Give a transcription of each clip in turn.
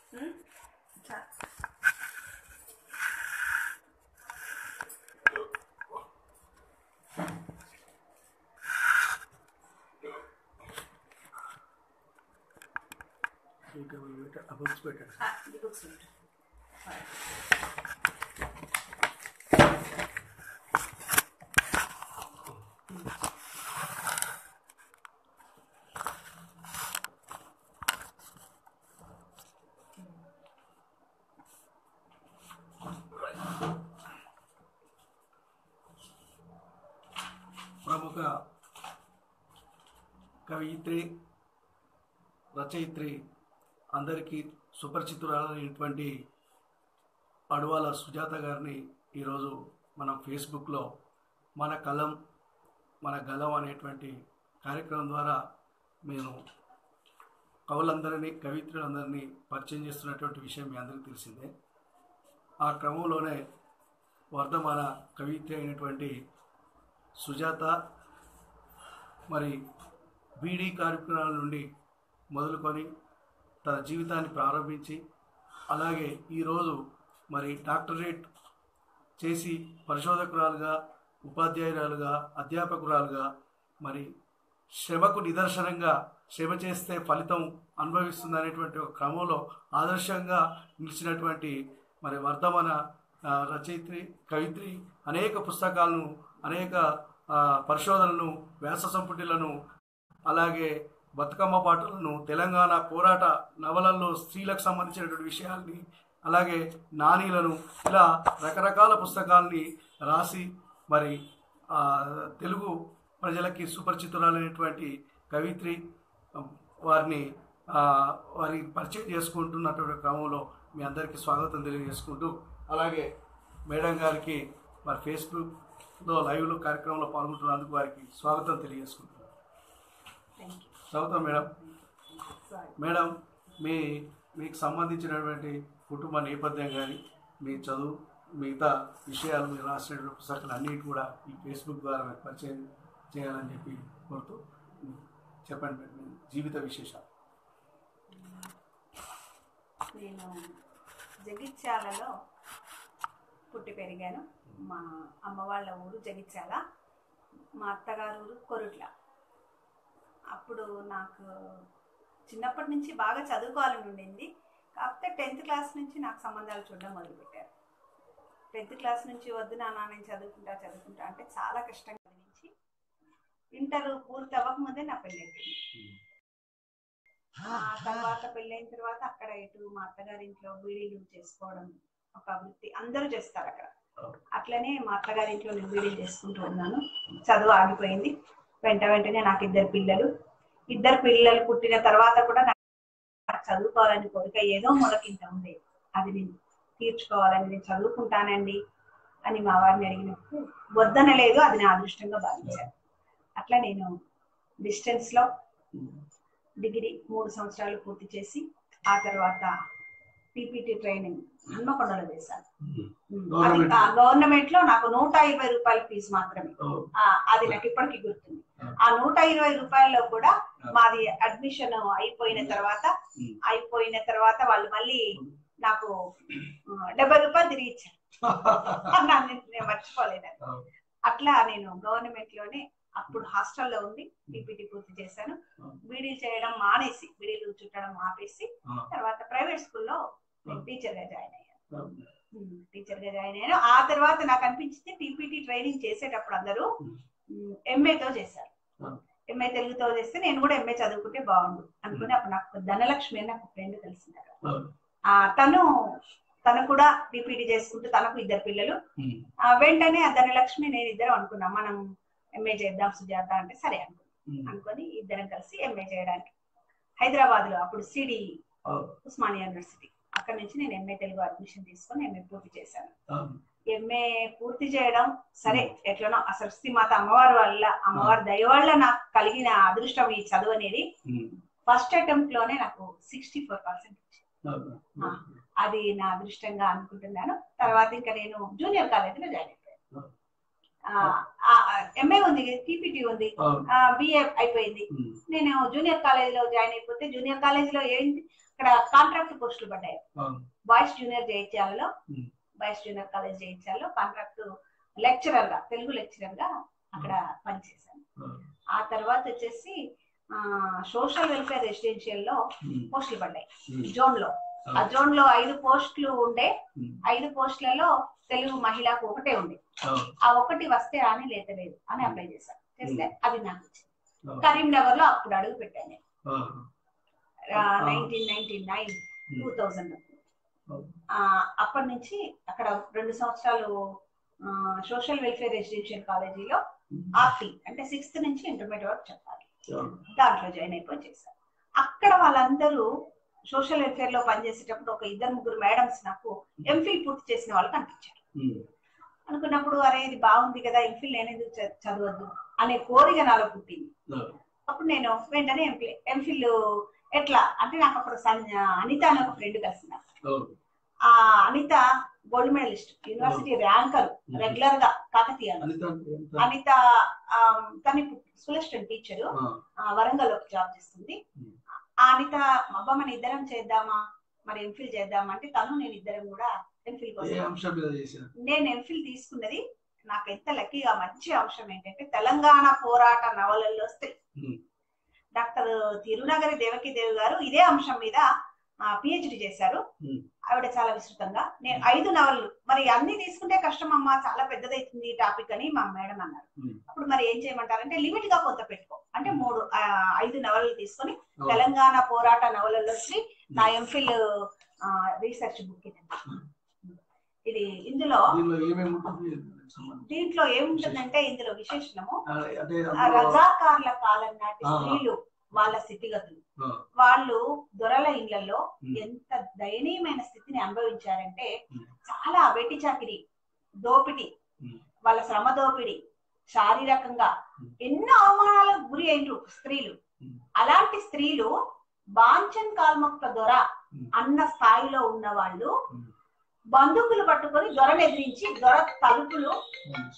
ఉమ్? చా- ఇంకా పెట్ట- ఆ బుక్స్ పెట్టండి ఆ, ఈ బుక్స్ ఉంటాయి. సరే. ప్రముఖ కవయిత్రి రచయిత్రి అందరికీ సుపరిచితురాలైనటువంటి పడువాల సుజాత గారిని ఈరోజు మనం ఫేస్బుక్లో మన కలం మన గలం అనేటువంటి కార్యక్రమం ద్వారా మేము కవులందరినీ కవిత్రులందరినీ పరిచయం చేస్తున్నటువంటి విషయం మీ అందరికీ తెలిసిందే ఆ క్రమంలోనే వర్ధమాన కవిత్రి అయినటువంటి సుజాత మరి బీడీ కార్యక్రమాల నుండి మొదలుకొని తన జీవితాన్ని ప్రారంభించి అలాగే ఈరోజు మరి డాక్టరేట్ చేసి పరిశోధకురాలుగా ఉపాధ్యాయురాలుగా అధ్యాపకురాలుగా మరి శ్రమకు నిదర్శనంగా శ్రమ చేస్తే ఫలితం అనుభవిస్తుంది అనేటువంటి ఒక క్రమంలో ఆదర్శంగా నిలిచినటువంటి మరి వర్ధమాన ఆ, రచయిత్రి కవిత్రి అనేక పుస్తకాలను అనేక ఆ, పరిశోధనలను వ్యాస సంపుటిలను అలాగే బతుకమ్మ పాటలను తెలంగాణ పోరాట నవలల్లో స్త్రీలకు సంబంధించినటువంటి విషయాల్ని అలాగే నానీలను ఇలా రకరకాల పుస్తకాల్ని రాసి మరి ఆ, తెలుగు ప్రజలకి సుపరిచితురాలైనటువంటి కవిత్రి ఆ, వారిని ఆ, వారి పరిచయం చేసుకుంటున్నటువంటి క్రమంలో మీ అందరికీ స్వాగతం తెలియజేసుకుంటూ అలాగే మేడం గారికి మరి ఫేస్బుక్లో లైవ్లో కార్యక్రమంలో పాల్గొంటున్నందుకు వారికి స్వాగతం తెలియజేసుకుంటున్నాను థ్యాంక్ యూ స్వాగతం మేడం సారీ మేడం మీ మీకు సంబంధించినటువంటి కుటుంబ నేపథ్యం కానీ మీ చదువు మిగతా విషయాలు మీరు రాసినటువంటి పుస్తకాలు అన్నిటి కూడా ఈ ఫేస్బుక్ ద్వారా మీకు పరిచయం చేయాలని చెప్పి కోరుతూ చెప్పండి మేడం మీ జీవిత విశేషాలు నేను జగిత్యాలలో పుట్టి పెరిగాను మా అమ్మ వాళ్ళ ఊరు జగిత్యాల మా అత్తగారు ఊరు కొరుట్ల అప్పుడు నాకు చిన్నప్పటి నుంచి బాగా చదువుకోవాలని ఉండింది కాకపోతే టెన్త్ క్లాస్ నుంచి నాకు సంబంధాలు చూడడం మొదలుపెట్టారు టెన్త్ క్లాస్ నుంచి వద్దు నాన్న నేను చదువుకుంటా చదువుకుంటా అంటే చాలా కష్టంగా అనిపించి ఇంటర్ పూర్తి అవ్వకముందే నా పెళ్ళి అయిపోయింది ఆ తర్వాత పెళ్ళైన తర్వాత అక్కడ ఇటు మా అత్తగారి ఇంట్లో బీడీలు చేసుకోవడం ఒక వృత్తి అందరూ చేస్తారు అక్కడ అట్లనే మా అత్తగారి ఇంట్లో నేను బీడీలు చేసుకుంటూ ఉన్నాను చదువు ఆగిపోయింది వెంట వెంటనే నాకు ఇద్దరు పిల్లలు ఇద్దరు పిల్లలు పుట్టిన తర్వాత కూడా నాకు చదువుకోవాలని కోరిక ఏదో మొదకింత ఉండేది అది నేను తీర్చుకోవాలని నేను చదువుకుంటానండి అని మా వారిని అడిగినప్పుడు వద్దనలేదు అది నా అదృష్టంగా భావించాను అట్లా నేను డిస్టెన్స్ లో డిగ్రీ మూడు సంవత్సరాలు పూర్తి చేసి ఆ తర్వాత పీపీటీ ట్రైనింగ్ హన్మకొండలో చేశాను ఉమ్, అది Government. గవర్నమెంట్ లో నాకు నూట ఇరవై రూపాయల ఫీజు మాత్రమే ఆ, అది నాకు ఇప్పటికీ గుర్తుంది ఆ నూట ఇరవై రూపాయల్లో కూడా మాది అడ్మిషన్ అయిపోయిన తర్వాత అయిపోయిన తర్వాత వాళ్ళు మళ్ళీ నాకు ఆ, డెబ్బై రూపాయలు తిరిగి ఇచ్చారు నన్ను నేను మర్చిపోలేను అట్లా నేను గవర్నమెంట్ లోనే అప్పుడు హాస్టల్లో ఉండి పీపీటీ పూర్తి చేశాను బీడీలు చేయడం మానేసి బీడీలు చుట్టడం ఆపేసి తర్వాత ప్రైవేట్ స్కూల్లో నేను టీచర్ గా జాయిన్ అయ్యాను టీచర్ గా జాయిన్ అయ్యాను ఆ తర్వాత నాకు అనిపించింది పీపీటీ ట్రైనింగ్ చేసేటప్పుడు అందరూ ఎంఏతో చేశారు ఎంఏ తెలుగుతో చేస్తే నేను కూడా ఎంఏ చదువుకుంటే బాగుండు అనుకుని అప్పుడు నాకు ధనలక్ష్మి అని నాకు ఫ్రెండ్ తెలిసింది అక్కడ ఆ తను తను కూడా పీపీటీ చేసుకుంటూ తనకు ఇద్దరు పిల్లలు ఆ వెంటనే ఆ ధనలక్ష్మి నేను ఇద్దరం అనుకున్నాం మనం ఎంఏ చేద్దాం సుజాత అంటే సరే అనుకున్నాం అనుకొని ఇద్దరం కలిసి ఎంఏ చేయడానికి హైదరాబాద్ లో అప్పుడు సిడి ఉస్మానియా యూనివర్సిటీ అక్కడ నుంచి నేను ఎంఏ తెలుగు అడ్మిషన్ తీసుకొని ఎంఏ పూర్తి చేశాను ఎంఏ పూర్తి చేయడం సరే ఎట్లనో అసలు శ్రీమాత అమ్మవారి వల్ల అమ్మవారి దయ వల్ల నాకు కలిగిన అదృష్టం ఈ చదువు అనేది ఫస్ట్ అటెంప్ట్ లోనే నాకు సిక్స్టీ ఫోర్ పర్సెంట్ అది నా అదృష్టంగా అనుకుంటున్నాను తర్వాత ఇంకా నేను జూనియర్ కాలేజీలో జాయిన్ అయిపోయాను ఎంఏ ఉంది టీపీటీ ఉంది బిఏ అయిపోయింది నేను జూనియర్ కాలేజీలో జాయిన్ అయిపోతే జూనియర్ కాలేజీలో ఏంటి ఇక్కడ కాంట్రాక్ట్ పోస్టులు పడ్డాయి అవును. బాయ్స్ జూనియర్ జయించాలలో Hmm. బాయ్స్ జూనియర్ కాలేజ్ జయించాలలో కాంట్రాక్ట్ లెక్చరర్ గా తెలుగు లెక్చరర్ గా అక్కడ పనిచేశాను అవును. ఆ తర్వాత వచ్చేసి సోషల్ వెల్ఫేర్ రెసిడెన్షియల్ లో ఉమ్. పోస్టులు పడ్డాయి ఉమ్. జోన్ లో ఆ అవును. జోన్ లో ఐదు పోస్టులు ఉండే ఉమ్. ఐదు పోస్టులలో తెలుగు మహిళకు ఒకటే ఉంది అవును. ఆ ఒకటి వస్తే రాని లేత లేదు అని అప్లై చేశాను చేస్తే అది నాకు వచ్చింది అవును. కరీంనగర్ లో అప్పుడు అడుగు పెట్టాను నేను అవును. Nineteen ninety nine two thousand అవును. అప్పటి నుంచి అక్కడ రెండు సంవత్సరాలు సోషల్ వెల్ఫేర్ రెసిడెన్షియల్ కాలేజీలో ఆర్టీ అంటే సిక్స్త్ నుంచి ఇంటర్మీడియట్ వరకు చెప్పాలి అవును. దాంట్లో జాయిన్ అయిపోయి చేశాను అక్కడ వాళ్ళందరూ సోషల్ వెల్ఫేర్ లో పనిచేసేటప్పుడు ఒక ఇద్దరు ముగ్గురు మేడమ్స్ నాకు ఎంఫిల్ పూర్తి చేసిన వాళ్ళు కనిపించారు ఉమ్. అనుకున్నప్పుడు అరే ఇది బాగుంది కదా ఎంఫిల్ నేను ఎందుకు చ- చదవద్దు అనే కోరిక నాలో పుట్టింది అవును. అప్పుడు నేను వెంటనే ఎంఫిల్ ఎంఫిల్ ఎట్లా అంటే నాకు అప్పుడు సంజ అనిత అనే ఒక ఫ్రెండ్ కలిసిన అవును. ఆ Anitha gold medalist university ranker regular గా కాకతీయ అనిత అంటే ఎంత? అనిత ఆ, తను స్కూల్ అసిస్టెంట్ టీచర్ ఆ. వరంగల్ ఒక జాబ్ చేస్తుంది Hmm. ఆ అనిత అబ్బా మన ఇద్దరం చేద్దామా మరి ఎంఫిల్ చేద్దామా అంటే తను నేను ఇద్దరం కూడా ఎంఫిల్ ఏ కోసం అంశం మీద చేశారు నేను ఎంఫిల్ తీసుకున్నది నాకు ఎంత లక్కీగా మంచి అంశం ఏంటంటే తెలంగాణ పోరాట నవలల్లో వస్తాయి ఉమ్. డాక్టర్ తిరునగరి దేవకి దేవి గారు ఇదే అంశం మీద పిహెచ్డి చేశారు ఉమ్. ఆవిడ చాలా విస్తృతంగా నేను ఐదు నవలలు మరి అన్ని తీసుకుంటే కష్టం అమ్మా చాలా పెద్దదైతుంది ఈ టాపిక్ అని మా మేడం అన్నారు ఉమ్. అప్పుడు మరి ఏం చేయమంటారంటే లిమిట్ గా కొంత పెట్టుకో అంటే మూడు ఆ, ఐదు నవలలు తీసుకొని అవును. తెలంగాణ పోరాట నవలల్లో వచ్చి నా ఎంఫిల్ రీసెర్చ్ బుక్ ఇది ఇది ఇందులో దీనిలో ఏమేమి ఉంటుంది సంబంధం? దీంట్లో ఏముంటుందంటే ఇందులో విశేషణము ఆ, అంటే ఆ అందులో- రజాకార్ల కాలం నాటి ఆ. స్త్రీలు వాళ్ళ స్థితిగతులు ఆ, వాళ్ళు దొరల ఇళ్లలో ఉమ్. ఎంత దయనీయమైన స్థితిని అనుభవించారంటే ఉమ్. చాలా వెట్టి చాకిరి దోపిడి ఉమ్. వాళ్ళ శ్రమ దోపిడి శారీరకంగా ఉమ్. ఎన్నో అవమానాలకు గురి అయినరు స్త్రీలు ఉమ్. అలాంటి స్త్రీలు బాంచన్ కాల్మొక్క దొర ఉమ్. అన్న స్థాయిలో ఉన్న వాళ్ళు ఉమ్. బందుకులు పట్టుకొని దొరను ఎదిరించి దొర తలుపులు ఉమ్.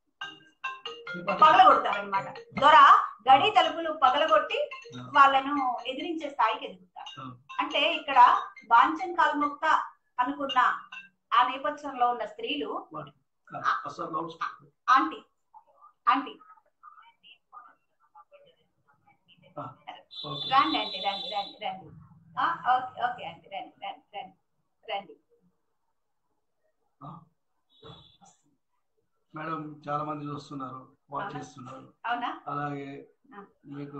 పగలగొడతారనమాట దొర గడి తలుపులు పగలగొట్టి ఆ. వాళ్ళను ఎదిరించే స్థాయికి ఎదుగుతారు ఆ. అంటే ఇక్కడ బాంచన్ కాల్ముక్త అనుకున్న ఆ నేపథ్యంలో ఉన్న స్త్రీలు అసలు లౌడ్ స్పీకర్. ఆంటీ ఆంటీ ఆ, ఓకే. రండి ఆంటీ రండి రండి రండి ఆ, ఓకే ఓకే ఆంటీ రండి రండి రండి రండి ఆ. మేడం చాలా మంది చూస్తున్నారు వాచ్ అవునా? చేస్తున్నారు అవునా అలాగే ఆ. మీకు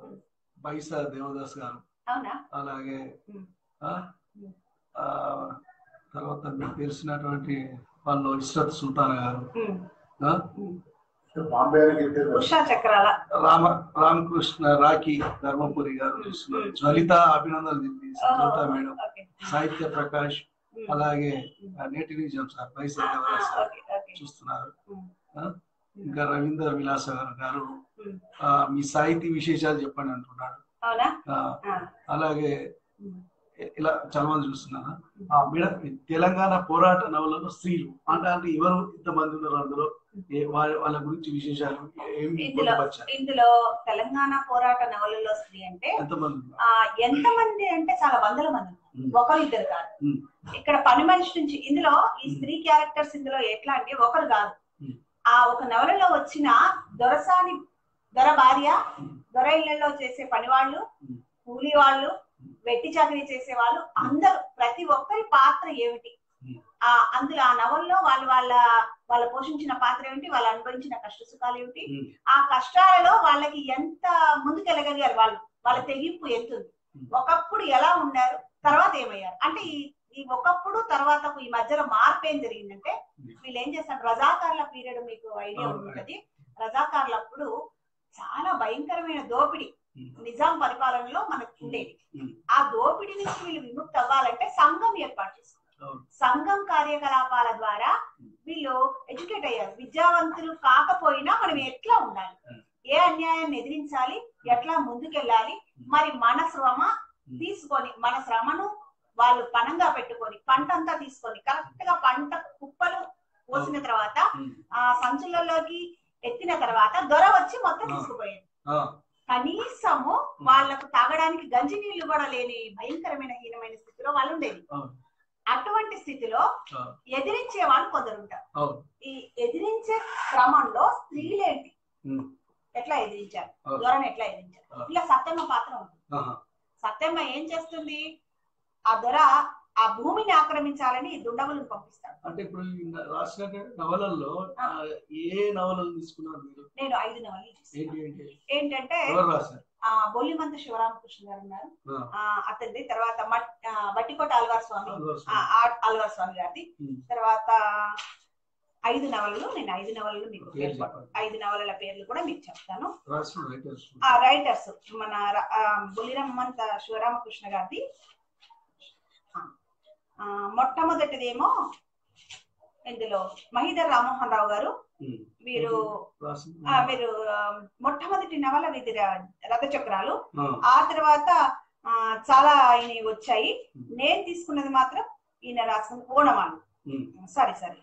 బైసా దేవదాస్ గారు అవునా అలాగే ఉమ్. ఆ, ఉమ్. ఆ, తర్వాత మీకు తెలిసినటువంటి వాళ్ళు ఇష్రత్ సుల్తాన్ గారు ఉమ్, ఆ, ఉమ్. బాంబే ఉషా చక్రాల రామ రామకృష్ణ రాఖీ ధర్మపురి గారు ఉమ్, చూస్తున్నారు ఉమ్. జ్వలిత అభినందనలు తెలిపి ఓహో, జ్వలిత మేడం ఓకే సాహిత్య ప్రకాష్ ఉమ్. అలాగే ఉమ్. ఆ, నేటి నిజం సార్ బైసా ఆ, ఆ, దేవదాస్ సార్ ఓకే ఓకే చూస్తున్నారు ఉమ్. ఆ, ఇంకా రవీంద్ర విలాస గారు ఉమ్. ఆ, మీ సాహితీ విశేషాలు చెప్పండి అంటున్నాడు అవునా ఆ, ఆ, అలాగే ఉమ్. ఇలా చాలా మంది చూస్తున్నారు ఆ మేడం ఈ తెలంగాణ పోరాట నవలలో స్త్రీలు అంటే అంటే ఎవరు ఇంతమంది ఉన్నారు అందులో ఏ- వాళ్ళ వాళ్ళ గురించి విశేషాలు ఏమి ఇందులో పొందుపరిచారు ఇందులో తెలంగాణ పోరాట నవలలో స్త్రీ అంటే ఎంతమంది ఉన్నారు? ఆ ఎంత మంది అంటే చాలా వందల మంది ఉన్నారు. ఉమ్, ఒకరు ఇద్దరు కాదు ఉమ్, ఇక్కడ పని మనిషి నుంచి ఇందులో ఈ స్త్రీ క్యారెక్టర్స్ ఇందులో ఎట్లా అంటే ఒకరు కాదు ఉమ్. ఆ ఒక నవలలో వచ్చిన దొరసాని దొర భార్య ఉమ్, దొర ఇళ్లలో చేసే పని వాళ్ళు ఉమ్. కూలి వాళ్ళు వెట్టి చాకరీ చేసే వాళ్ళు అందరూ ప్రతి ఒక్కరి పాత్ర ఏమిటి ఉమ్. ఆ అందులో ఆ నవల్లో వాళ్ళు వాళ్ళ వాళ్ళ పోషించిన పాత్ర ఏమిటి వాళ్ళు అనుభవించిన కష్ట సుఖాలు ఏమిటి ఉమ్, ఆ కష్టాలలో వాళ్ళకి ఎంత ముందుకెళ్ళగలిగారు వాళ్ళు వాళ్ళ తెగింపు ఎంత ఉంది ఉమ్. ఒకప్పుడు ఎలా ఉన్నారు తర్వాత ఏమయ్యారు అంటే ఈ ఈ ఒకప్పుడు తర్వాత ఈ మధ్యలో మార్పు ఏం జరిగిందంటే ఉమ్. వీళ్ళు ఏం చేస్తారు రజాకార్ల పీరియడ్ మీకు ఐడియా అవును. ఉంటుంది రజాకార్లప్పుడు చాలా భయంకరమైన దోపిడీ ఉమ్, నిజాం పరిపాలనలో మనకు ఉండేది ఉమ్, ఆ దోపిడీ నుంచి వీళ్ళు విముక్తి అవ్వాలంటే సంఘం ఏర్పాటు చేసుకున్నారు అవును. సంఘం కార్యకలాపాల ద్వారా వీళ్ళు ఎడ్యుకేట్ అయ్యారు విద్యావంతులు కాకపోయినా మనం ఎట్లా ఉండాలి ఏ అన్యాయాన్ని ఎదిరించాలి ఎట్లా ముందుకెళ్ళాలి మరి మన శ్రమ తీసుకొని మన శ్రమను వాళ్ళు పనంగా పెట్టుకొని పంట అంతా తీసుకొని కరెక్ట్ గా పంట కుప్పలు పోసిన తర్వాత ఉమ్, ఆ సంచులలోకి ఎత్తిన తర్వాత దొర వచ్చి మొత్తం ఆ. తీసుకుపోయాడు ఆ, కనీసము వాళ్ళకు తాగడానికి గంజి నీళ్లు కూడా లేని భయంకరమైన హీనమైన స్థితిలో వాళ్ళు ఉండేది అవును. అటువంటి స్థితిలో ఆ, ఎదిరించే వాళ్ళు కొందరు ఉంటారు అవును ఈ ఎదిరించే క్రమంలో స్త్రీలేంటి ఉమ్, ఎట్లా ఎదిరించారు అవును. దూరం ఎట్లా ఎదిరించారు ఆ. ఇలా సత్యమ్మ పాత్ర ఉంటుంది ఆహా. సత్యమ్మ ఏం చేస్తుంది ఆ దొర ఆ భూమిని ఆక్రమించాలని దుండగులను పంపిస్తాడు అంటే ఇప్పుడు ఈ న- రాసిన నవలల్లో ఆ, ఏ నవలలు తీసుకున్నారు మీరు నేను ఐదు నవలు ఏంటి ఏంటి ఏంటంటే ఎవరు రాశారు ఆ బొల్లిమంత శివరామకృష్ణ గారు ఉన్నారు ఆ, ఆ అతనిది తర్వాత మట్- ఆ, బట్టికోట అల్వార్ స్వామి ఎవరు ఆ, రాశారు? ఆ- అల్వార్ స్వామి గారిది ఉమ్, తర్వాత ఐదు నవలలు నేను ఐదు నవలలు మీకు పేరు పేర్కొ- చెప్పండి. ఐదు నవలల పేర్లు కూడా మీకు చెప్తాను రాసిన రైటర్స్ ఆ రైటర్స్ మన ర- ఆ, బుల్లిరమ్మంత శివరామకృష్ణ గారిది ఆ, ఆ, మొట్టమొదటిదేమో ఇందులో మహిదర్ రామ్మోహన్ రావు గారు ఉమ్, వీరు రాసిన ఆ, వీరు ఆ, మొట్టమొదటి నవల వీధి ర- రథచక్రాలు ఆ, ఆ తర్వాత ఆ, చాలా ఆయన వచ్చాయి నేను తీసుకున్నది మాత్రం ఈయన రాసిన ఓణమాలు ఉమ్, సారీ సారీ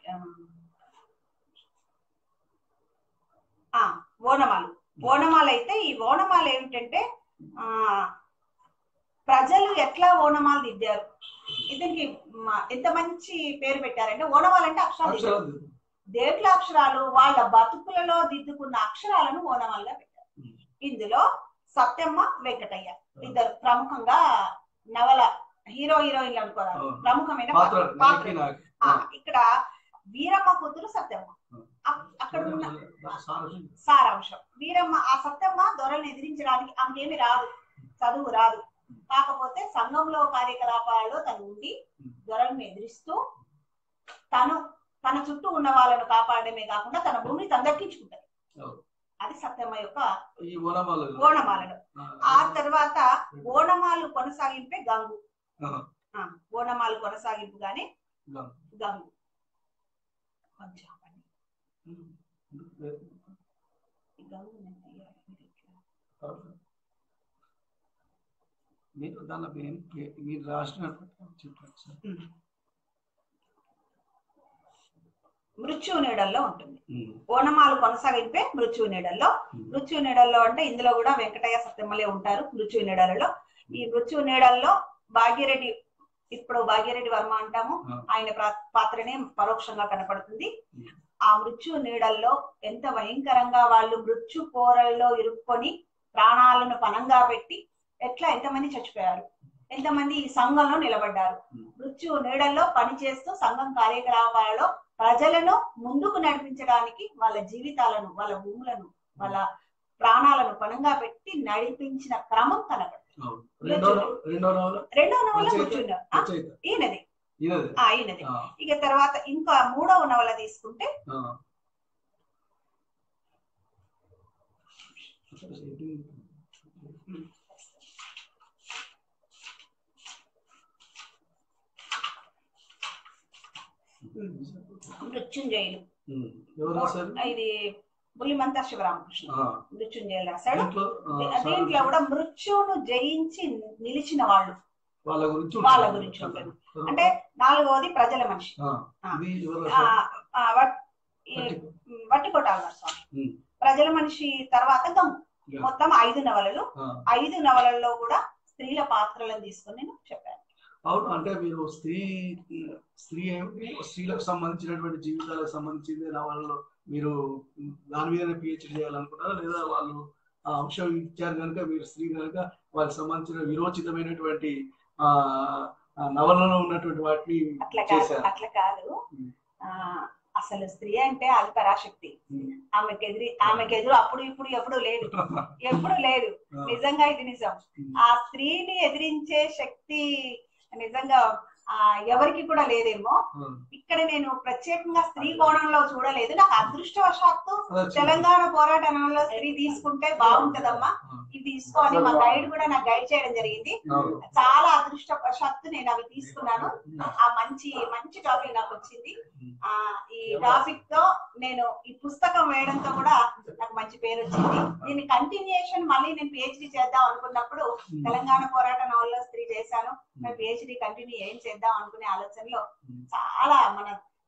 ఆ ఓణమాలు ఓణమాలు అయితే ఈ ఓణమాలు ఏమిటంటే ఆ ప్రజలు ఎట్లా ఓణమాలు దిద్దారు ఇతనికి మ- ఎంత మంచి పేరు పెట్టారంటే ఓణమాలు అంటే అక్షరాలు దిద్దారు. అక్షరాలు దేంట్లో అక్షరాలు వాళ్ళ బతుకులలో దిద్దుకున్న అక్షరాలను ఓనమాలుగా పెట్టారు ఉమ్. ఇందులో సత్యమ్మ వెంకటయ్య ఇద్దరు ప్రముఖంగా నవల హీరో హీరోయిన్లు అనుకోరాదు అవును. ప్రముఖమైన పాత్ర పాత్ర- నాకి నాకు ఆ, ఇక్కడ వీరమ్మ కూతురు సత్యమ్మ అక్- అక్కడ ఉన్న సారథి. సారాంశం వీరమ్మ ఆ సత్యమ్మ దొరలను ఎదిరించడానికి ఆమెకేమి రాదు చదువు రాదు కాకపోతే సంఘంలో కార్యకలాపాలలో తను ఉండి దొరలను ఎదిరిస్తూ తను తన చుట్టూ ఉన్న వాళ్ళను కాపాడమే కాకుండా తన భూమిని తను దక్కించుకుంటది అవును. అది సత్యమ్మ యొక్క ఈ ఓనమాలు ఓణమాలలో ఆ తర్వాత ఓణమాలు కొనసాగింపే గంగు ఆహా. ఆ, ఓణమాలు కొనసాగింపుగానే గంగు. గంగు కొంచెం ఆపండి. ఈ గంగు నేను తీయాలి. మీరు ఇట్లా. మీరు దాని పేరు పే- మీరు రాసిన చెప్పండి సార్ ఉమ్. మృత్యు నీడల్లో ఉంటుంది ఉమ్, ఓణమాలు కొనసాగింపే మృత్యు నీడల్లో ఉమ్, మృత్యు నీడల్లో అంటే ఇందులో కూడా వెంకటయ్య సత్యమ్మలే ఉంటారు మృత్యు నీడలలో ఈ మృత్యు నీడల్లో భాగ్యరెడ్డి ఇప్పుడు భాగ్యరెడ్డి వర్మ అంటాము ఆ. ఆయన ప్రా- పాత్రనే పరోక్షంగా కనపడుతుంది ఉమ్. ఆ మృత్యు నీడల్లో ఎంత భయంకరంగా వాళ్ళు మృత్యు కోరల్లో ఇరుక్కొని ప్రాణాలను పనంగా పెట్టి ఎట్లా ఎంతమంది చచ్చిపోయారు ఎంతమంది ఈ సంఘంలో నిలబడ్డారు ఉమ్. మృత్యు నీడల్లో పనిచేస్తూ సంఘం కార్యకలాపాలలో ప్రజలను ముందుకు నడిపించడానికి వాళ్ళ జీవితాలను వాళ్ళ భూములను వాళ్ళ ప్రాణాలను పనంగా పెట్టి నడిపించిన క్రమం కనబడుతుంది అవును. రెండో నవ- రెండో నవల రెండో నవల రచయిత? కూర్చుండ రచయిత ఈయనది ఈయనది ఆ ఈయనది ఆ, ఇక తర్వాత ఇంకా మూడవ నవల తీసుకుంటే ఆ. మృత్యుంజయులు ఉమ్, ఎవరు రాశారు ఇది బుల్లిమంతా శివరామకృష్ణ ఆ, మృత్యుంజయులు రాశాడు దీంట్లో ఆ, దీ- దీంట్లో కూడా మృత్యువును జయించి నిలిచిన వాళ్ళు వాళ్ళ గురించి వాళ్ళ ఉంటుంది. గురించి ఉంటుంది. తర్వాత, అంటే నాలుగవది ప్రజల మనిషి ఆ, ఆ. ఇది ఎవరు ఆ, రాశారు? ఆ, వట్- ఈ పట్టిక. వట్టికోట ఆళ్వార్ స్వామి ఉమ్, ప్రజల మనిషి తర్వాత గంగు ఇక, మొత్తం ఐదు నవలలు ఆ. ఐదు నవలల్లో కూడా స్త్రీల పాత్రలను తీసుకొని నేను చెప్పాను అవును అంటే మీరు స్త్రీ స్త్రీ ఏమిటి స్త్రీలకు సంబంధించినటువంటి జీవితాలకు సంబంధించింది నవలలో మీరు దాని మీద పిహెచ్డి చేయాలనుకున్నారా లేదా వాళ్ళు ఆ అంశం ఇచ్చారు కనుక మీరు స్త్రీ కనుక వాళ్ళకి సంబంధించిన విరోచితమైనటువంటి ఆ ఆ నవలలో ఉన్నటువంటి వాటిని అట్లా కాదు చేశారు అట్లా కాదు ఉమ్. ఆ అసలు స్త్రీ అంటే అది పరాశక్తి ఉమ్. ఆమెకు ఎదిరి ఆమెకు ఎదురు అప్పుడు ఇప్పుడు ఎప్పుడు లేదు ఎప్పుడు లేదు ఆ, నిజంగా ఇది నిజం ఉమ్. ఆ స్త్రీని ఎదిరించే శక్తి నిజంగా ఆ ఎవరికి కూడా లేదేమో ఆ. ఇక్కడ నేను ప్రత్యేకంగా స్త్రీ కోణంలో చూడలేదు నాకు అదృష్టవశాత్తు అదే వచ్చింది. తెలంగాణ పోరాటంలో స్త్రీ తీసుకుంటే బాగుంటదమ్మా ఆ, ఇది తీసుకో అని మా గైడ్ కూడా నాకు గైడ్ చేయడం జరిగింది అవును. చాలా అదృష్టవశాత్తు నేను అవి తీసుకున్నాను ఉమ్. ఆ మంచి మంచి టాపిక్ నాకు వచ్చింది ఆ ఈ టాపిక్ తో నేను ఈ పుస్తకం వేయడంతో కూడా నాకు మంచి పేరు వచ్చింది దీని కంటిన్యూషన్ మళ్ళీ నేను పిహెచ్డి చేద్దాం అనుకున్నప్పుడు ఉమ్. తెలంగాణ పోరాట నవల్లో స్త్రీ చేశాను పిహెచ్డి కంటిన్యూ ఏం చేద్దాం అనుకునే ఆలోచనలో ఉమ్. చాలా మన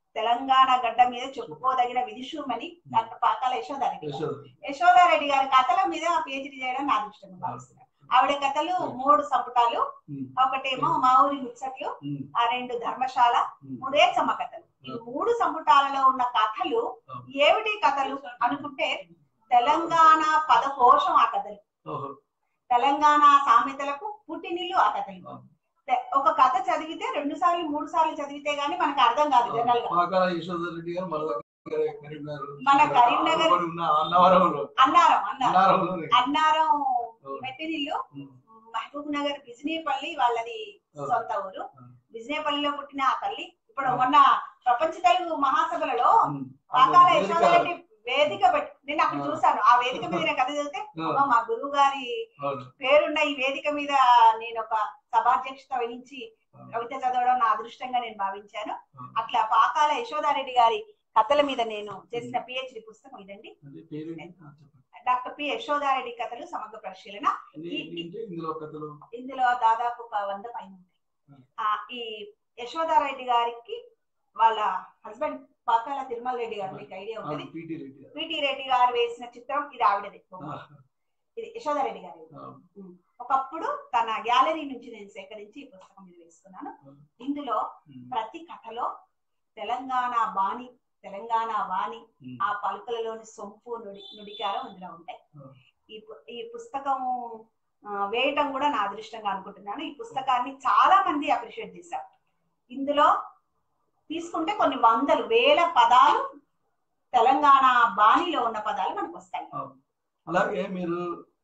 తెలంగాణ గడ్డ మీద చెప్పుకోదగిన విదుషుమని డాక్టర్ పాకాల యశోదారెడ్డి గారు. యశోద. యశోదారెడ్డి గారి కథల మీద పిహెచ్డి చేయడం నా అదృష్టంగా భావిస్తున్నాను ఆవిడ కథలు మూడు సంపుటాలు ఉమ్, ఒకటేమో మా ఊరి ముచ్చట్లు ఉమ్, ఆ రెండు ధర్మశాల ఉమ్. మూడే చమ్మ కథలు ఈ మూడు సంపుటాలలో ఉన్న కథలు ఏమిటి కథలు అనుకుంటే తెలంగాణ పదకోశం ఆ కథలు ఓహో. తెలంగాణ సామెతలకు పుట్టినిల్లు ఆ కథలు ఆ. తె- ఒక కథ చదివితే రెండు సార్లు మూడు సార్లు చదివితే గానీ మనకు అర్థం కాదు జనరల్ గా పాకాల యశోధర్ రెడ్డి గారు మన దగ్గర కరీంనగర్ మన కరీంనగర్ ఆనుకొని ఉన్న అన్నవరంలో అన్నారం అన్నారం అన్నారంలోనే. అన్నారం అవును. మెట్టినిల్లు ఉమ్, మహబూబ్ నగర్ బిజినేపల్లి వాళ్ళది అవును. సొంత ఊరు అవును. బిజినేపల్లిలో పుట్టిన ఆ తల్లి ఇప్పుడు అవును. మొన్న ప్రపంచ తెలుగు మహాసభలలో ఉమ్. పాకాల వేదిక. యశోదారెడ్డి వేదిక పెట్టి నేను అక్కడ ఆ. చూశాను ఆ వేదిక మీద నేను కథ చదివితే ఆ, అమ్మ, మా గురువు గారి అవును. పేరున్న ఈ వేదిక మీద నేను ఒక సభాధ్యక్షత వహించి ఆ. కవిత చదవడం నా అదృష్టంగా నేను భావించాను ఆ. అట్లా పాకాల యశోదారెడ్డి గారి కథల మీద నేను చేసిన పిహెచ్డి పుస్తకం ఇదండి అంటే పేరు ఏంటి? ఆ, చెప్పండి. డాక్టర్ పి యశోదారెడ్డి కథలు సమగ్ర పరిశీలన ఇది ఏంటి ఇందులో కథలు ఇందులో దాదాపు ఒక వంద పైన ఉంటాయి Hmm. ఆ, ఈ యశోదారెడ్డి గారికి వాళ్ళ హస్బెండ్ పాకాల తిరుమల రెడ్డి గారు మీకు ఐడియా ఉంటుంది పిటి రెడ్డి గారు. పిటి రెడ్డి గారు వేసిన చిత్రం ఇది ఆవిడది ఆ, ఇది యశోదారెడ్డి గారి ఆ, ఒకప్పుడు తన గ్యాలరీ నుంచి నేను సేకరించి ఈ పుస్తకం మీద వేసుకున్నాను Hmm. ఇందులో ఉమ్, ప్రతి కథలో తెలంగాణ బాణి తెలంగాణ వాణి ఉమ్, ఆ పలుకులలోని సొంపు నుడి నుడికారం ఇందులో ఉంటాయి Hmm. ఈ పు- ఈ పుస్తకం ఆ, వేయటం కూడా నా అదృష్టంగా అనుకుంటున్నాను ఈ పుస్తకాన్ని చాలా మంది అప్రిషియేట్ చేశారు ఇందులో తీసుకుంటే కొన్ని వందలు వేల పదాలు తెలంగాణ బాణిలో ఉన్న పదాలు మనకు వస్తాయి అలాగే మీరు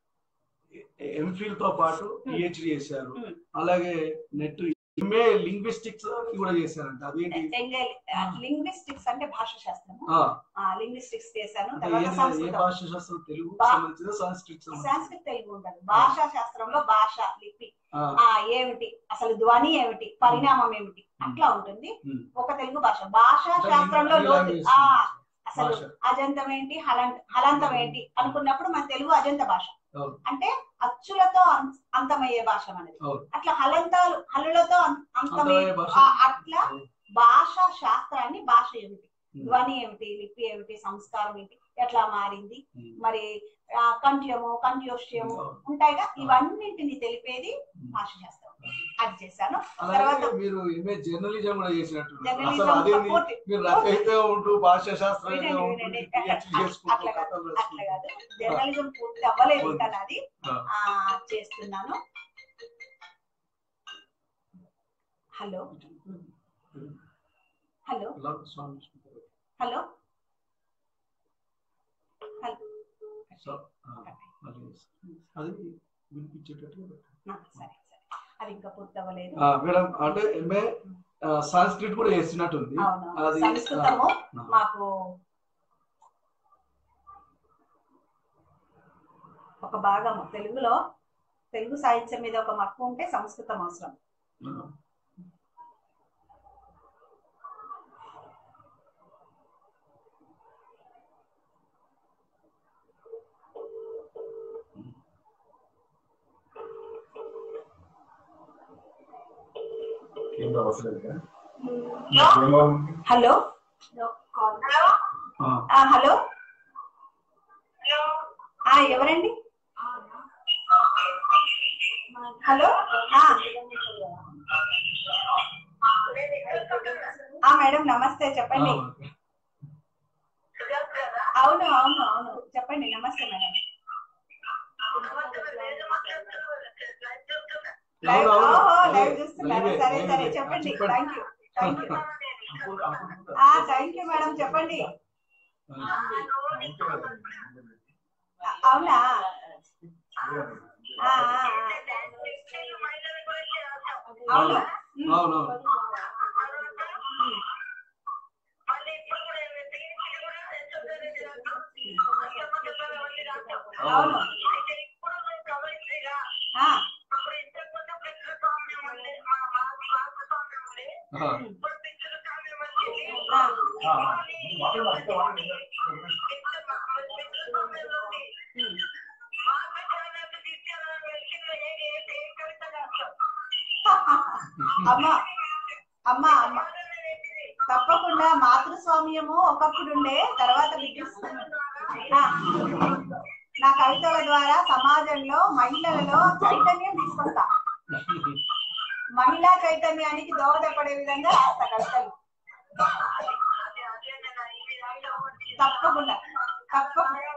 ఎంఫిల్ తో పాటు పిహెచ్డి చేశారు ఉమ్. అలాగే నెట్ ఎంఏ లింగ్విస్టిక్స్ కూడా చేశారంట అదేంటి లింగ్విస్టిక్స్ అంటే భాష శాస్త్రము ఆ, లింగ్విస్టిక్స్ చేశాను అంటే తర్వాత ఏంటి? ఏ సంస్కృతం భాష శాస్త్రం తెలుగు బా- సంబంధించిందా సంస్కృత్ సంబంధించిందా? సంస్కృత తెలుగు ఉండదు భాషా శాస్త్రంలో భాష లిపి ఆ, ఆ ఏమిటి అసలు ధ్వని ఏమిటి పరిణామం ఏమిటి అట్లా ఉంటుంది ఉమ్. ఒక తెలుగు భాష భాషా అంటే శాస్త్రంలో అన్ని లోతు languages ఆ సంబంధించి. అసలు భాష. అజంతం ఏంటి హలంత హలంతం ఏంటి అనుకున్నప్పుడు మన తెలుగు అజంత భాష అవును. అంటే అచ్చులతో అం- అంతమయ్యే భాష మనది అవును. అట్లా హలంతాలు హల్లులతో అం- అంతమయ్యే అంతమయ్యే భాష. ఆ, అట్లా అవును. భాషా శాస్త్రాన్ని భాష ఏమిటి ఉమ్. ధ్వని ఏమిటి లిపి ఏమిటి సంస్కారం ఏంటి ఎట్లా మారింది ఉమ్. మరి ఆ, కంఠ్యము కంఠ్యోష్యము అవును. ఉంటాయిగా ఇవన్నింటిని తెలిపేది ఉమ్. భాష శాస్త్రం అది చేశాను అలాగే తర్వాత మీరు ఎంఏ జర్నలిజం కూడా చేసినట్టు అసలు జర్నలిజం అదేంటి పూర్తి- మీరు రచయిత ఉంటూ భాషా శాస్త్రంగా వినండి, ఉంటూ వినండి. పిహెచ్డి చేసుకుంటూ అట్లా కాదు, కథలు అట్లా రాసుకుంటూ. కాదు జర్నలిజం పూర్తి అవ్వలేదు ఇంకా నాది ఆ. ఆ, చేస్తున్నాను హలో హలో ఎలా స్వామి విష్ణువు. హలో హలో సో, ఆ, మళ్ళీ అది వినిపించేటట్టుగా పెట్టండి. ఆ, సరే సరే అది ఇంకా పూర్తి అవ్వలేదు ఆ, మేడం అంటే ఎంఏ సాంస్క్రిట్ కూడా చేసినట్టుంది అవును అది సంస్కృతము ఆ, మాకు ఒక భాగం తెలుగులో తెలుగు సాహిత్యం మీద ఒక మక్కువ ఉంటే సంస్కృతం అవసరం ఆ. కింద వస్తలేదా? హలో ఆ, ఆ, హలో ఆ, ఎవరండి హలో ఆ. ఆ మేడం నమస్తే చెప్పండి అవును అవును అవును చెప్పండి నమస్తే మేడం లైవ్ అవును, అవును. ఓహో అదే, లైవ్ చూస్తున్నారు లైవే, సరే సరే లైవే. చెప్పండి చెప్పండి. థ్యాంక్ యూ థ్యాంక్ యూ అప్పుడు- అప్పుడు- ఆ థ్యాంక్ యూ మేడం చెప్పండి అవునా ఆ, ఆ, ఆ. అవును ఉమ్. అవును అవును ఆ, ఆ, ఆ. ఉమ్. అమ్మ అమ్మ అమ్మ తప్పకుండా మాతృస్వామ్యము ఒకప్పుడు ఉండే తర్వాత బ్రిటిష్ ఆ, నా కవితల ద్వారా సమాజంలో మహిళలలో చైతన్యం తీసుకొస్తా మహిళా చైతన్యానికి దోహదపడే విధంగా రాస్తా కవితలు తప్పకుండా తప్పకుండా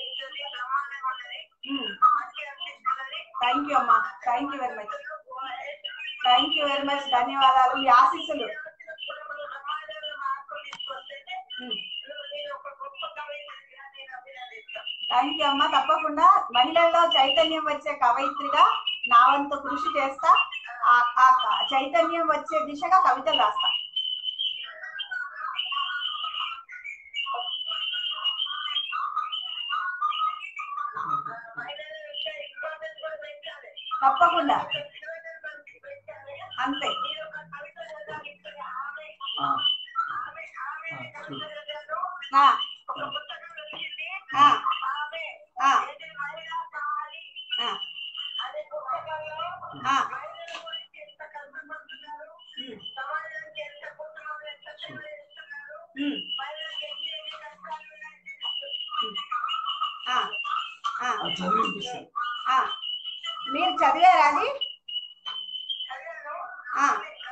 థ్యాంక్ యూ అమ్మా thank you very much thank you very much ధన్యవాదాలు మీ ఆశీస్సులు థ్యాంక్ యూ అమ్మా తప్పకుండా మహిళల్లో చైతన్యం వచ్చే కవయిత్రిగా నా వంతు కృషి చేస్తా ఆ ఆ క- చైతన్యం వచ్చే దిశగా కవితలు రాస్తా తప్పకుండా అంతే ఆ, చూడు. ఆ, ఆ, ఆ, ఆ, ఆ. ఉమ్, ఆ, ఆ, అది చదివి వినిపిస్తుంది. ఆ. మీరు చదివారా అది ఆ,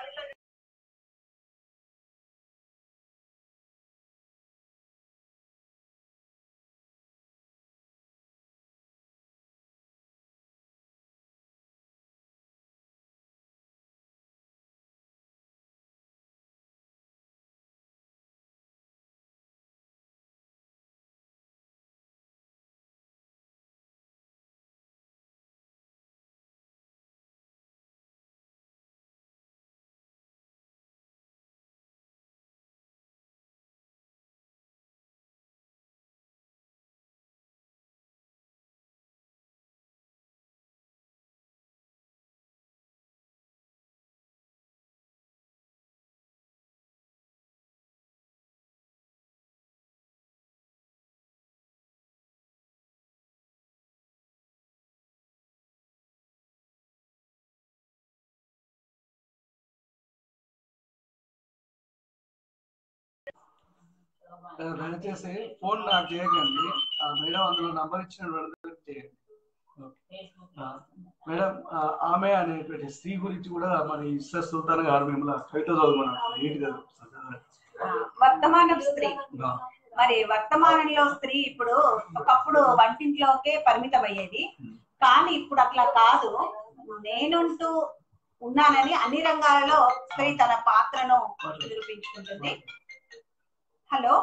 దయచేసి ఫోన్ నాకు చేయకండి ఆ మేడం అందులో నంబర్ ఇచ్చిన వాళ్ళకి చేయండి ఓకే. ఆ, మేడం ఆ, ఆమె అనేటువంటి స్త్రీ గురించి కూడా మరి ఇస్టర్ సుల్తాన్ గారు మిమ్మల్ని కవిత చదవమన్నారు నీట్గా చదువుతారు. ఆ, వర్తమాన స్త్రీ ఆ, మరి వర్తమానంలో స్త్రీ ఇప్పుడు ఒకప్పుడు వంటింట్లోకే పరిమితం అయ్యేది కానీ ఇప్పుడు అట్లా కాదు నేనుంటూ ఉన్నానని అన్ని రంగాలలో స్త్రీ తన పాత్రను నిరూపించుకుంటుంది హలో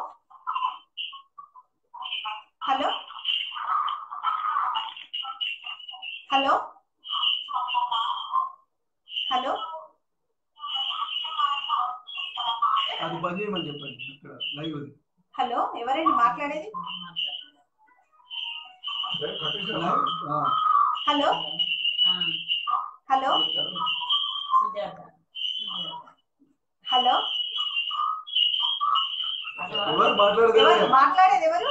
హలో హలో హలో అది బంద్ చేయమని చెప్పండి ఇక్కడ లైవ్ ఉంది హలో ఎవరండి మాట్లాడేది లైవ్, ఆ, హలో హలో హలో ఎవరు మాట్లాడదు ఎవరు మాట్లాడేది ఎవరు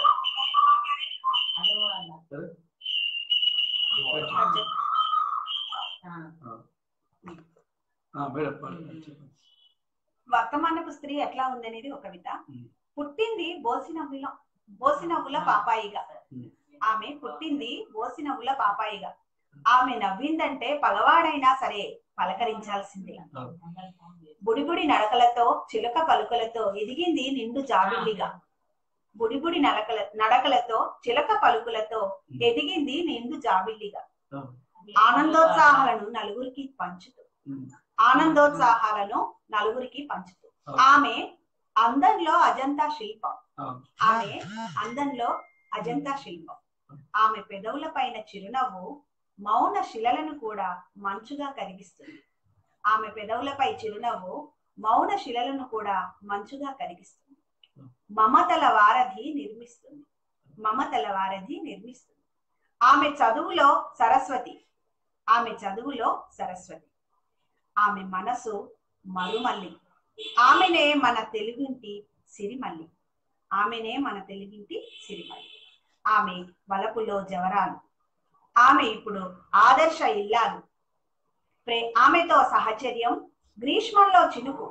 మేడం చెప్పండి వర్తమానపు స్త్రీ ఎట్లా ఉందనేది ఒక కవిత ఉమ్. పుట్టింది బోసినవ్వుల బోసినవ్వుల పాపాయిగా ఉమ్. ఆమె పుట్టింది బోసినవ్వుల పాపాయిగా ఆమె నవ్విందంటే పగవాడైనా సరే పలకరించాల్సిందే బుడిబుడి నడకలతో చిలక పలుకలతో ఎదిగింది నిండు జాబిల్లిగా బుడిబుడి నడకల నడకలతో చిలక పలుకులతో ఎదిగింది నిండు జాబిల్లిగా ఆ, ఆనందోత్సాహాలను నలుగురికి పంచుతూ ఉమ్, ఆనందోత్సాహాలను నలుగురికి పంచుతూ ఆమె అందంలో అజంతా శిల్పం ఆ, ఆమె అందంలో అజంతా శిల్పం ఆమె పెదవుల పైన చిరునవ్వు మౌన శిలలను కూడా మంచుగా కరిగిస్తుంది ఆమె పెదవులపై చిరునవ్వు మౌన శిలలను కూడా మంచుగా కరిగిస్తుంది మమతల వారధి నిర్మిస్తుంది మమతల వారధి నిర్మిస్తుంది ఆమె చదువులో సరస్వతి ఆమె చదువులో సరస్వతి ఆమె మనసు మరుమల్లి ఆమెనే మన తెలుగింటి సిరిమల్లి ఆమెనే మన తెలుగింటి సిరిమల్లి ఆమె వలపులో జవరాలు ఆమె ఇప్పుడు ఆదర్శ ఇల్లాలు ప్రే ఆమెతో సహచర్యం గ్రీష్మంలో చినుకు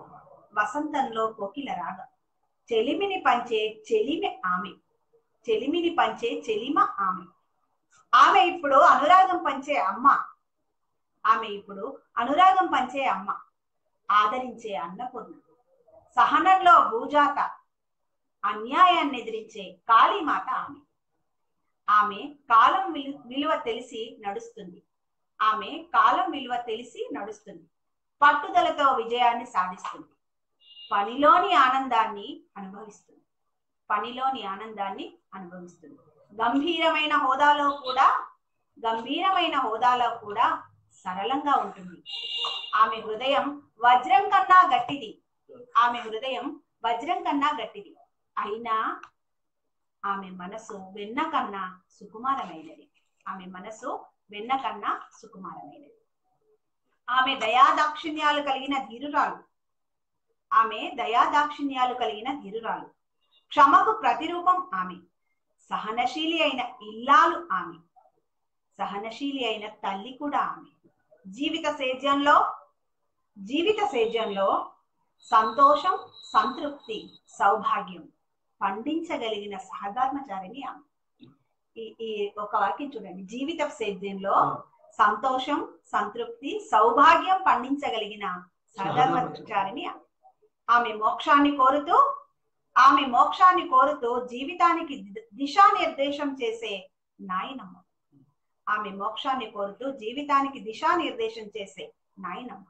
వసంతంలో కోకిల రాగ చెలిమిని పంచే చెలిమి ఆమె చెలిమిని పంచే చెలిమ ఆమె ఆమె ఇప్పుడు అనురాగం పంచే అమ్మ ఆమె ఇప్పుడు అనురాగం పంచే అమ్మ ఆదరించే అన్నపూర్ణ సహనంలో భూజాత అన్యాయాన్ని ఎదిరించే కాళీమాత ఆమె ఆమె కాలం విలు- విలువ తెలిసి నడుస్తుంది ఆమె కాలం విలువ తెలిసి నడుస్తుంది పట్టుదలతో విజయాన్ని సాధిస్తుంది పనిలోని ఆనందాన్ని అనుభవిస్తుంది పనిలోని ఆనందాన్ని అనుభవిస్తుంది గంభీరమైన హోదాలో కూడా గంభీరమైన హోదాలో కూడా సరళంగా ఉంటుంది ఆమె హృదయం వజ్రం కన్నా గట్టిది ఆమె హృదయం వజ్రం కన్నా గట్టిది అయినా ఆమె మనసు వెన్న కన్నా సుకుమారమైనది ఆమె మనసు వెన్న కన్నా సుకుమారమైనది ఆమె దయాదాక్షిణ్యాలు కలిగిన ధీరురాలు ఆమె దయాదాక్షిణ్యాలు కలిగిన ధీరురాలు క్షమకు ప్రతిరూపం ఆమె సహనశీలి అయిన ఇల్లాలు ఆమె సహనశీలి అయిన తల్లి కూడా ఆమె జీవిత సేద్యంలో జీవిత సేద్యంలో సంతోషం సంతృప్తి సౌభాగ్యం పండించగలిగిన సహధర్మచారిణి ఆమె ఈ ఈ ఒక వాక్యం చూడండి జీవిత సేద్యంలో సంతోషం సంతృప్తి సౌభాగ్యం పండించగలిగిన సహధర్మచారిణి ఆమె ఆమె మోక్షాన్ని కోరుతూ ఆమె మోక్షాన్ని కోరుతూ జీవితానికి ది- దిశానిర్దేశం చేసే నాయనమ్మ ఆమె మోక్షాన్ని కోరుతూ జీవితానికి దిశానిర్దేశం చేసే నాయనమ్మ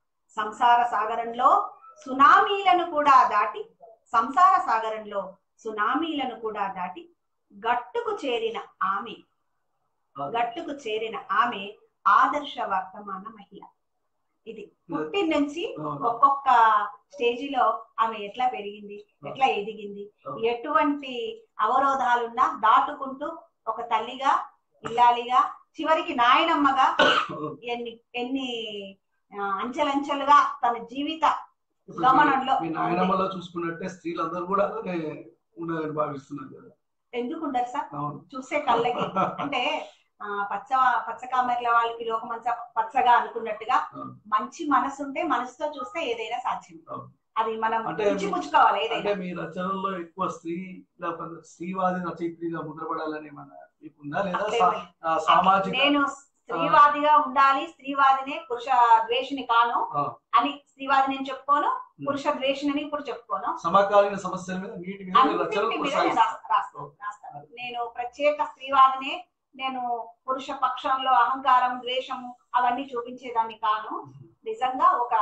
సంసార సాగరంలో సునామీలను కూడా దాటి సంసార సాగరంలో సునామీలను కూడా దాటి గట్టుకు చేరిన ఆమె గట్టుకు చేరిన ఆమె ఆదర్శ వర్తమాన మహిళ ఇది పుట్టిన నుంచి ఒక్కొక్క స్టేజిలో ఆమె ఎట్లా పెరిగింది ఎట్లా ఎదిగింది ఎటువంటి అవరోధాలున్నా దాటుకుంటూ ఒక తల్లిగా ఇల్లాలిగా చివరికి నాయనమ్మగా ఎన్ని ఎన్ని ఆ, అంచెలంచెలుగా తన జీవిత ఇప్పుడు గమనంలో మీ నాయనమ్మలో చూసుకున్నట్టే స్త్రీలందరూ కూడా అలానే ఉన్నారని భావిస్తున్నారు కదా ఎందుకు ఉండరు సార్ అవును చూసే కళ్ళకి అంటే ఆ పచ్చ పచ్చ కామెర్ల వాళ్ళకి లోకమంచ పచ్చగా అనుకున్నట్టుగా అవును. మంచి మనసు ఉంటే మనసుతో చూస్తే ఏదైనా సాధ్యం అవును. అది మనం అంటే పుచ్చుకోవాలి అంటే ఏదైనా మీ రచనల్లో ఎక్కువ స్త్రీ లేకపోతే స్త్రీవాది రచయిత్రిగా ముద్రపడాలని మన మీకుందా లేదా అట్లే సా- ఉంది. ఆ, సామాజిక నేను స్త్రీవాదిగా ఉండాలి స్త్రీవాదినే పురుష ద్వేషిని కాను ఆ. అని స్త్రీవాది నేను చెప్పుకోను పురుష ద్వేషిని ఇప్పుడు చెప్పుకోను సమకాలీన సమస్యల మీద వీటి మీద మీరు అన్నింటి రచనలు మీద నేను కొనసాగిస్తారు రాస్తా- రాస్తాను రాస్తాను నేను ప్రత్యేక స్త్రీవాదినే నేను పురుష పక్షంలో అహంకారం ద్వేషము అవన్నీ చూపించేదాన్ని కాను నిజంగా ఒక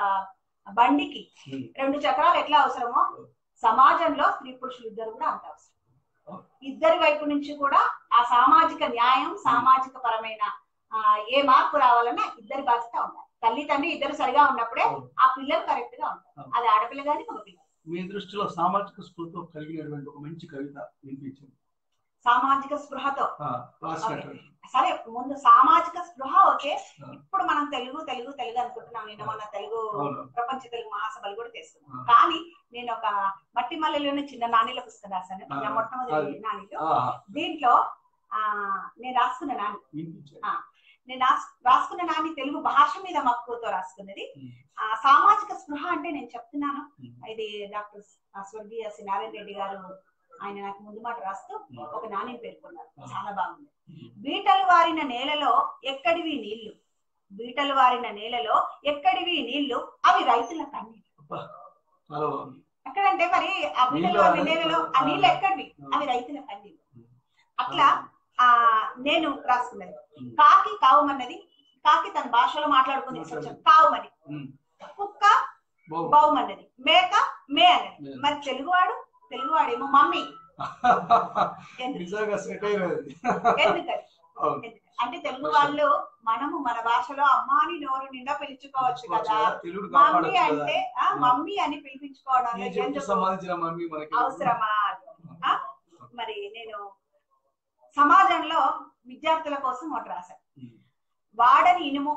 బండికి ఉమ్. రెండు చక్రాలు ఎట్లా అవసరమో సమాజంలో స్త్రీ పురుషులు ఇద్దరు కూడా అంత అవసరం ఇద్దరి వైపు నుంచి కూడా ఆ సామాజిక న్యాయం సామాజిక పరమైన ఆ, ఏ మార్పు రావాలన్నా ఇద్దరి బాధ్యత ఉండాలి తల్లి తండ్రి ఇద్దరు సరిగా ఉన్నప్పుడే ఆ పిల్లలు కరెక్ట్ గా ఉంటారు అది ఆడపిల్ల గాని మగ పిల్ల మీ దృష్టిలో సామాజిక స్ఫూర్తితో కలిగినటువంటి ఒక మంచి కవిత వినిపించింది సామాజిక స్పృహతో ఆ, రాసినటువంటి సరే ముందు సామాజిక స్పృహ ఓకే ఆ. ఇప్పుడు మనం తెలుగు తెలుగు తెలుగు అనుకుంటున్నాం నిన్న మన తెలుగు అవును. ప్రపంచ తెలుగు మహాసభలు కూడా చేస్తున్నాం ఆ. కానీ నేను ఒక మట్టి మల్లెలోని చిన్న నాణిల పుస్తకం రాశాను ఆ. నా మొట్టమొదటి అది. నాణిలో ఆ, దీంట్లో ఆ నేను రాసుకున్న నాని వినిపించారు నేను రాస్- రాసుకున్న నాని తెలుగు భాష మీద మక్కువతో రాసుకున్నది ఉమ్. ఆ సామాజిక స్పృహ అంటే నేను చెప్తున్నాను ఉమ్. ఇది డాక్టర్ స్వర్గీయ శ్రీ నారాయణ రెడ్డి గారు ఆయన నాకు ముందు మాట రాస్తూ ఒక నాణ్యం పేర్కొన్నారు చాలా బాగుంది బీటలు వారిన నేలలో ఎక్కడివి నీళ్లు బీటలు వారిన నేలలో ఎక్కడివి నీళ్లు అవి రైతుల కన్నీళ్ళు అబ్బా, చాలా బాగుంది ఎక్కడంటే మరి ఆ బీటలు నీళ్ళు వారిన అనేది- నేలలో ఆ నీళ్లు ఎక్కడివి అవి రైతుల కన్నీళ్ళు అట్లా ఆ నేను రాసుకున్నది ఉమ్. కాకి కావుమన్నది కాకి తన భాషలో మాట్లాడుకుని కొంచెం కావుమని ఉమ్. కుక్క బాగుంది. బావుమన్నది మేక మే అన్నది మే. మరి తెలుగువాడు తెలుగువాడేమో మమ్మీ ఎందుకు నిజంగా సెట్ అయినది ఎందుకని అవును. ఎందుకని? అంటే తెలుగు వాళ్ళు మనము మన భాషలో అమ్మాని నోరు నిండా పిలుచుకోవచ్చు కదా తెలుగు మమ్మీ కాపాడొచ్చు కదా అంటే ఆ మమ్మీ అని పిలిపించుకోవడంలో ఈజిప్ట్ ఎందుకు సంబంధించిన మమ్మీ మనకి అవసరమా ఆ? మరి నేను సమాజంలో విద్యార్థుల కోసం ఒకటి రాశాను ఉమ్. వాడని ఇనుము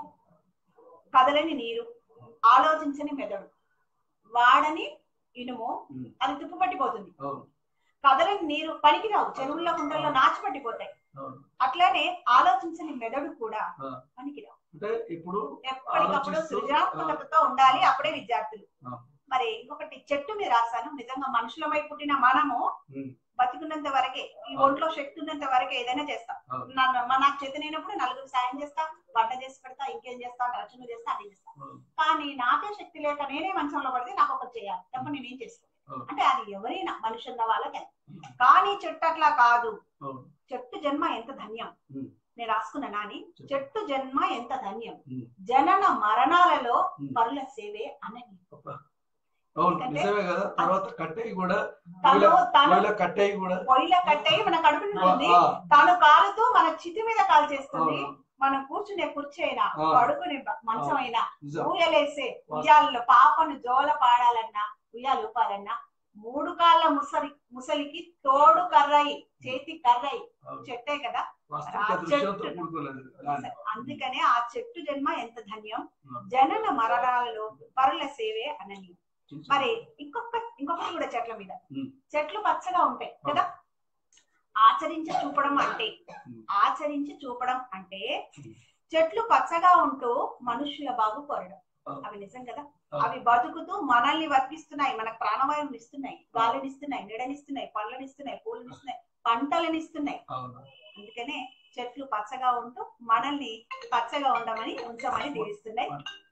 కదలని నీరు ఆలోచించని మెదడు వాడని ఇనుము ఉమ్. అది తుప్పుపట్టిపోతుంది అవును కదలని నీరు పనికిరావు చెరువుల్లో కుండల్లో నాచిపట్టిపోతాయి అవును అట్లనే ఆలోచించని మెదడు కూడా ఆ. పనికిరావు అంటే ఇప్పుడు ఎప్పటికప్పుడు ఆలోచిస్తూ, సృజనాత్మకతతో ఉండాలి అప్పుడే విద్యార్థులు ఆ. మరి ఇంకొకటి చెట్టు మీద రాశాను నిజంగా మనుషులమై పుట్టిన మనము ఉమ్. బతికున్నంత వరకే ఈ ఒంట్లో శక్తి ఉన్నంత వరకే ఏదైనా చేస్తాం అవును. నన్ను మా నాకు చేతనైనప్పుడు నలుగురు సాయం చేస్తా వంట చేసి పెడతా ఇంకేం చేస్తా రచన చేస్తా అన్ని చేస్తా అవును. కానీ నాకే శక్తి లేక నేనే మంచంలో పడితే నాకు ఒకటి చేయాలి తప్ప నేనేం చేసుకోను అవును. అంటే అది ఎవరైనా మనిషి ఉన్న వాళ్ళకి అది. కానీ చెట్టు అట్లా కాదు అవును. చెట్టు జన్మ ఎంత ధన్యం ఉమ్. నేను రాసుకున్నా నాని చెట్టు జన్మ ఎంత ధన్యం ఉమ్. జనన మరణాలలో ఉమ్. పరుల సేవే అనని అవును ఎందుకంటే నిజమే కదా తర్వాత కట్టేయి కూడా తను తను ఒకవేళ కట్టేయి కూడా పొయ్యిలో కట్టయి మన కడుపు నిండుతుంది ఆ, తను కాలుతూ మన చితి మీద కాలు చేస్తుంది అవును. మనం కూర్చునే కుర్చీ అయినా ఆ. పడుకునే బ- మంచం అయినా నిజం. ఊయలేసే ఉయ్యాలలో పాపను జోల పాడాలన్నా ఉయ్యాలు ఊపాలన్నా మూడు కాళ్ళ ముసలి ముసలికి తోడు కర్రయి చేతి కర్రయి అవును. చెట్టే కదా వాస్తవిక ఆ దృశ్యంతో చెట్టు. కూడుకున్నది దాన్ని. అందుకనే ఆ చెట్టు జన్మ ఎంత ధన్యం ఉమ్. జనన మరణాలలో పరుల సేవే అనని చిన్న చిన్న- మరి ఇంకొక ఇంకొకటి కూడా చెట్ల మీద ఉమ్. చెట్లు పచ్చగా ఉంటాయి కదా ఆచరించి చూపడం అంటే ఉమ్. ఆచరించి చూపడం అంటే ఉమ్. చెట్లు పచ్చగా ఉంటూ మనుషుల బాగు కోరడం అవును. అవి నిజం కదా అవును. అవి బతుకుతూ మనల్ని వర్తిస్తున్నాయి మనకు ప్రాణవాయువుని ఇస్తున్నాయి గాలినిస్తున్నాయి నీడనిస్తున్నాయి పళ్ళనిస్తున్నాయి పూలనిస్తున్నాయి పంటలనిస్తున్నాయి అవును అందుకనే చెట్లు పచ్చగా ఉంటూ మనల్ని పచ్చగా ఉండమని ఉంచమని దీవిస్తున్నాయి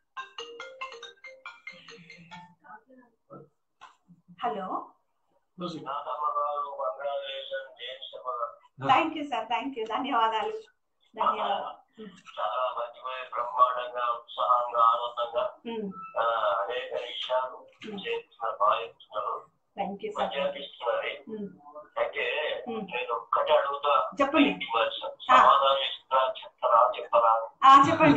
hello Music. Thank you sir thank you ధన్యవాదాలు ధన్యవాదాలు చాలా మంచి మంచి బ్రహ్మాండంగా ఉత్సాహంగా ఆనందంగా ఉమ్, ఆ, అనేక విషయాలు చేస్తున్నారు భావిస్తున్నారు థ్యాంక్ యూ సార్ మంచిగా అనిపిస్తున్నది ఉమ్, అయితే ఉమ్. నేను ఒక్కటే అడుగుతా చెప్పండి ఇంటి మధ్య సమాధానం ఇస్తా చెప్తారా చెప్పరా ఆ చెప్పండి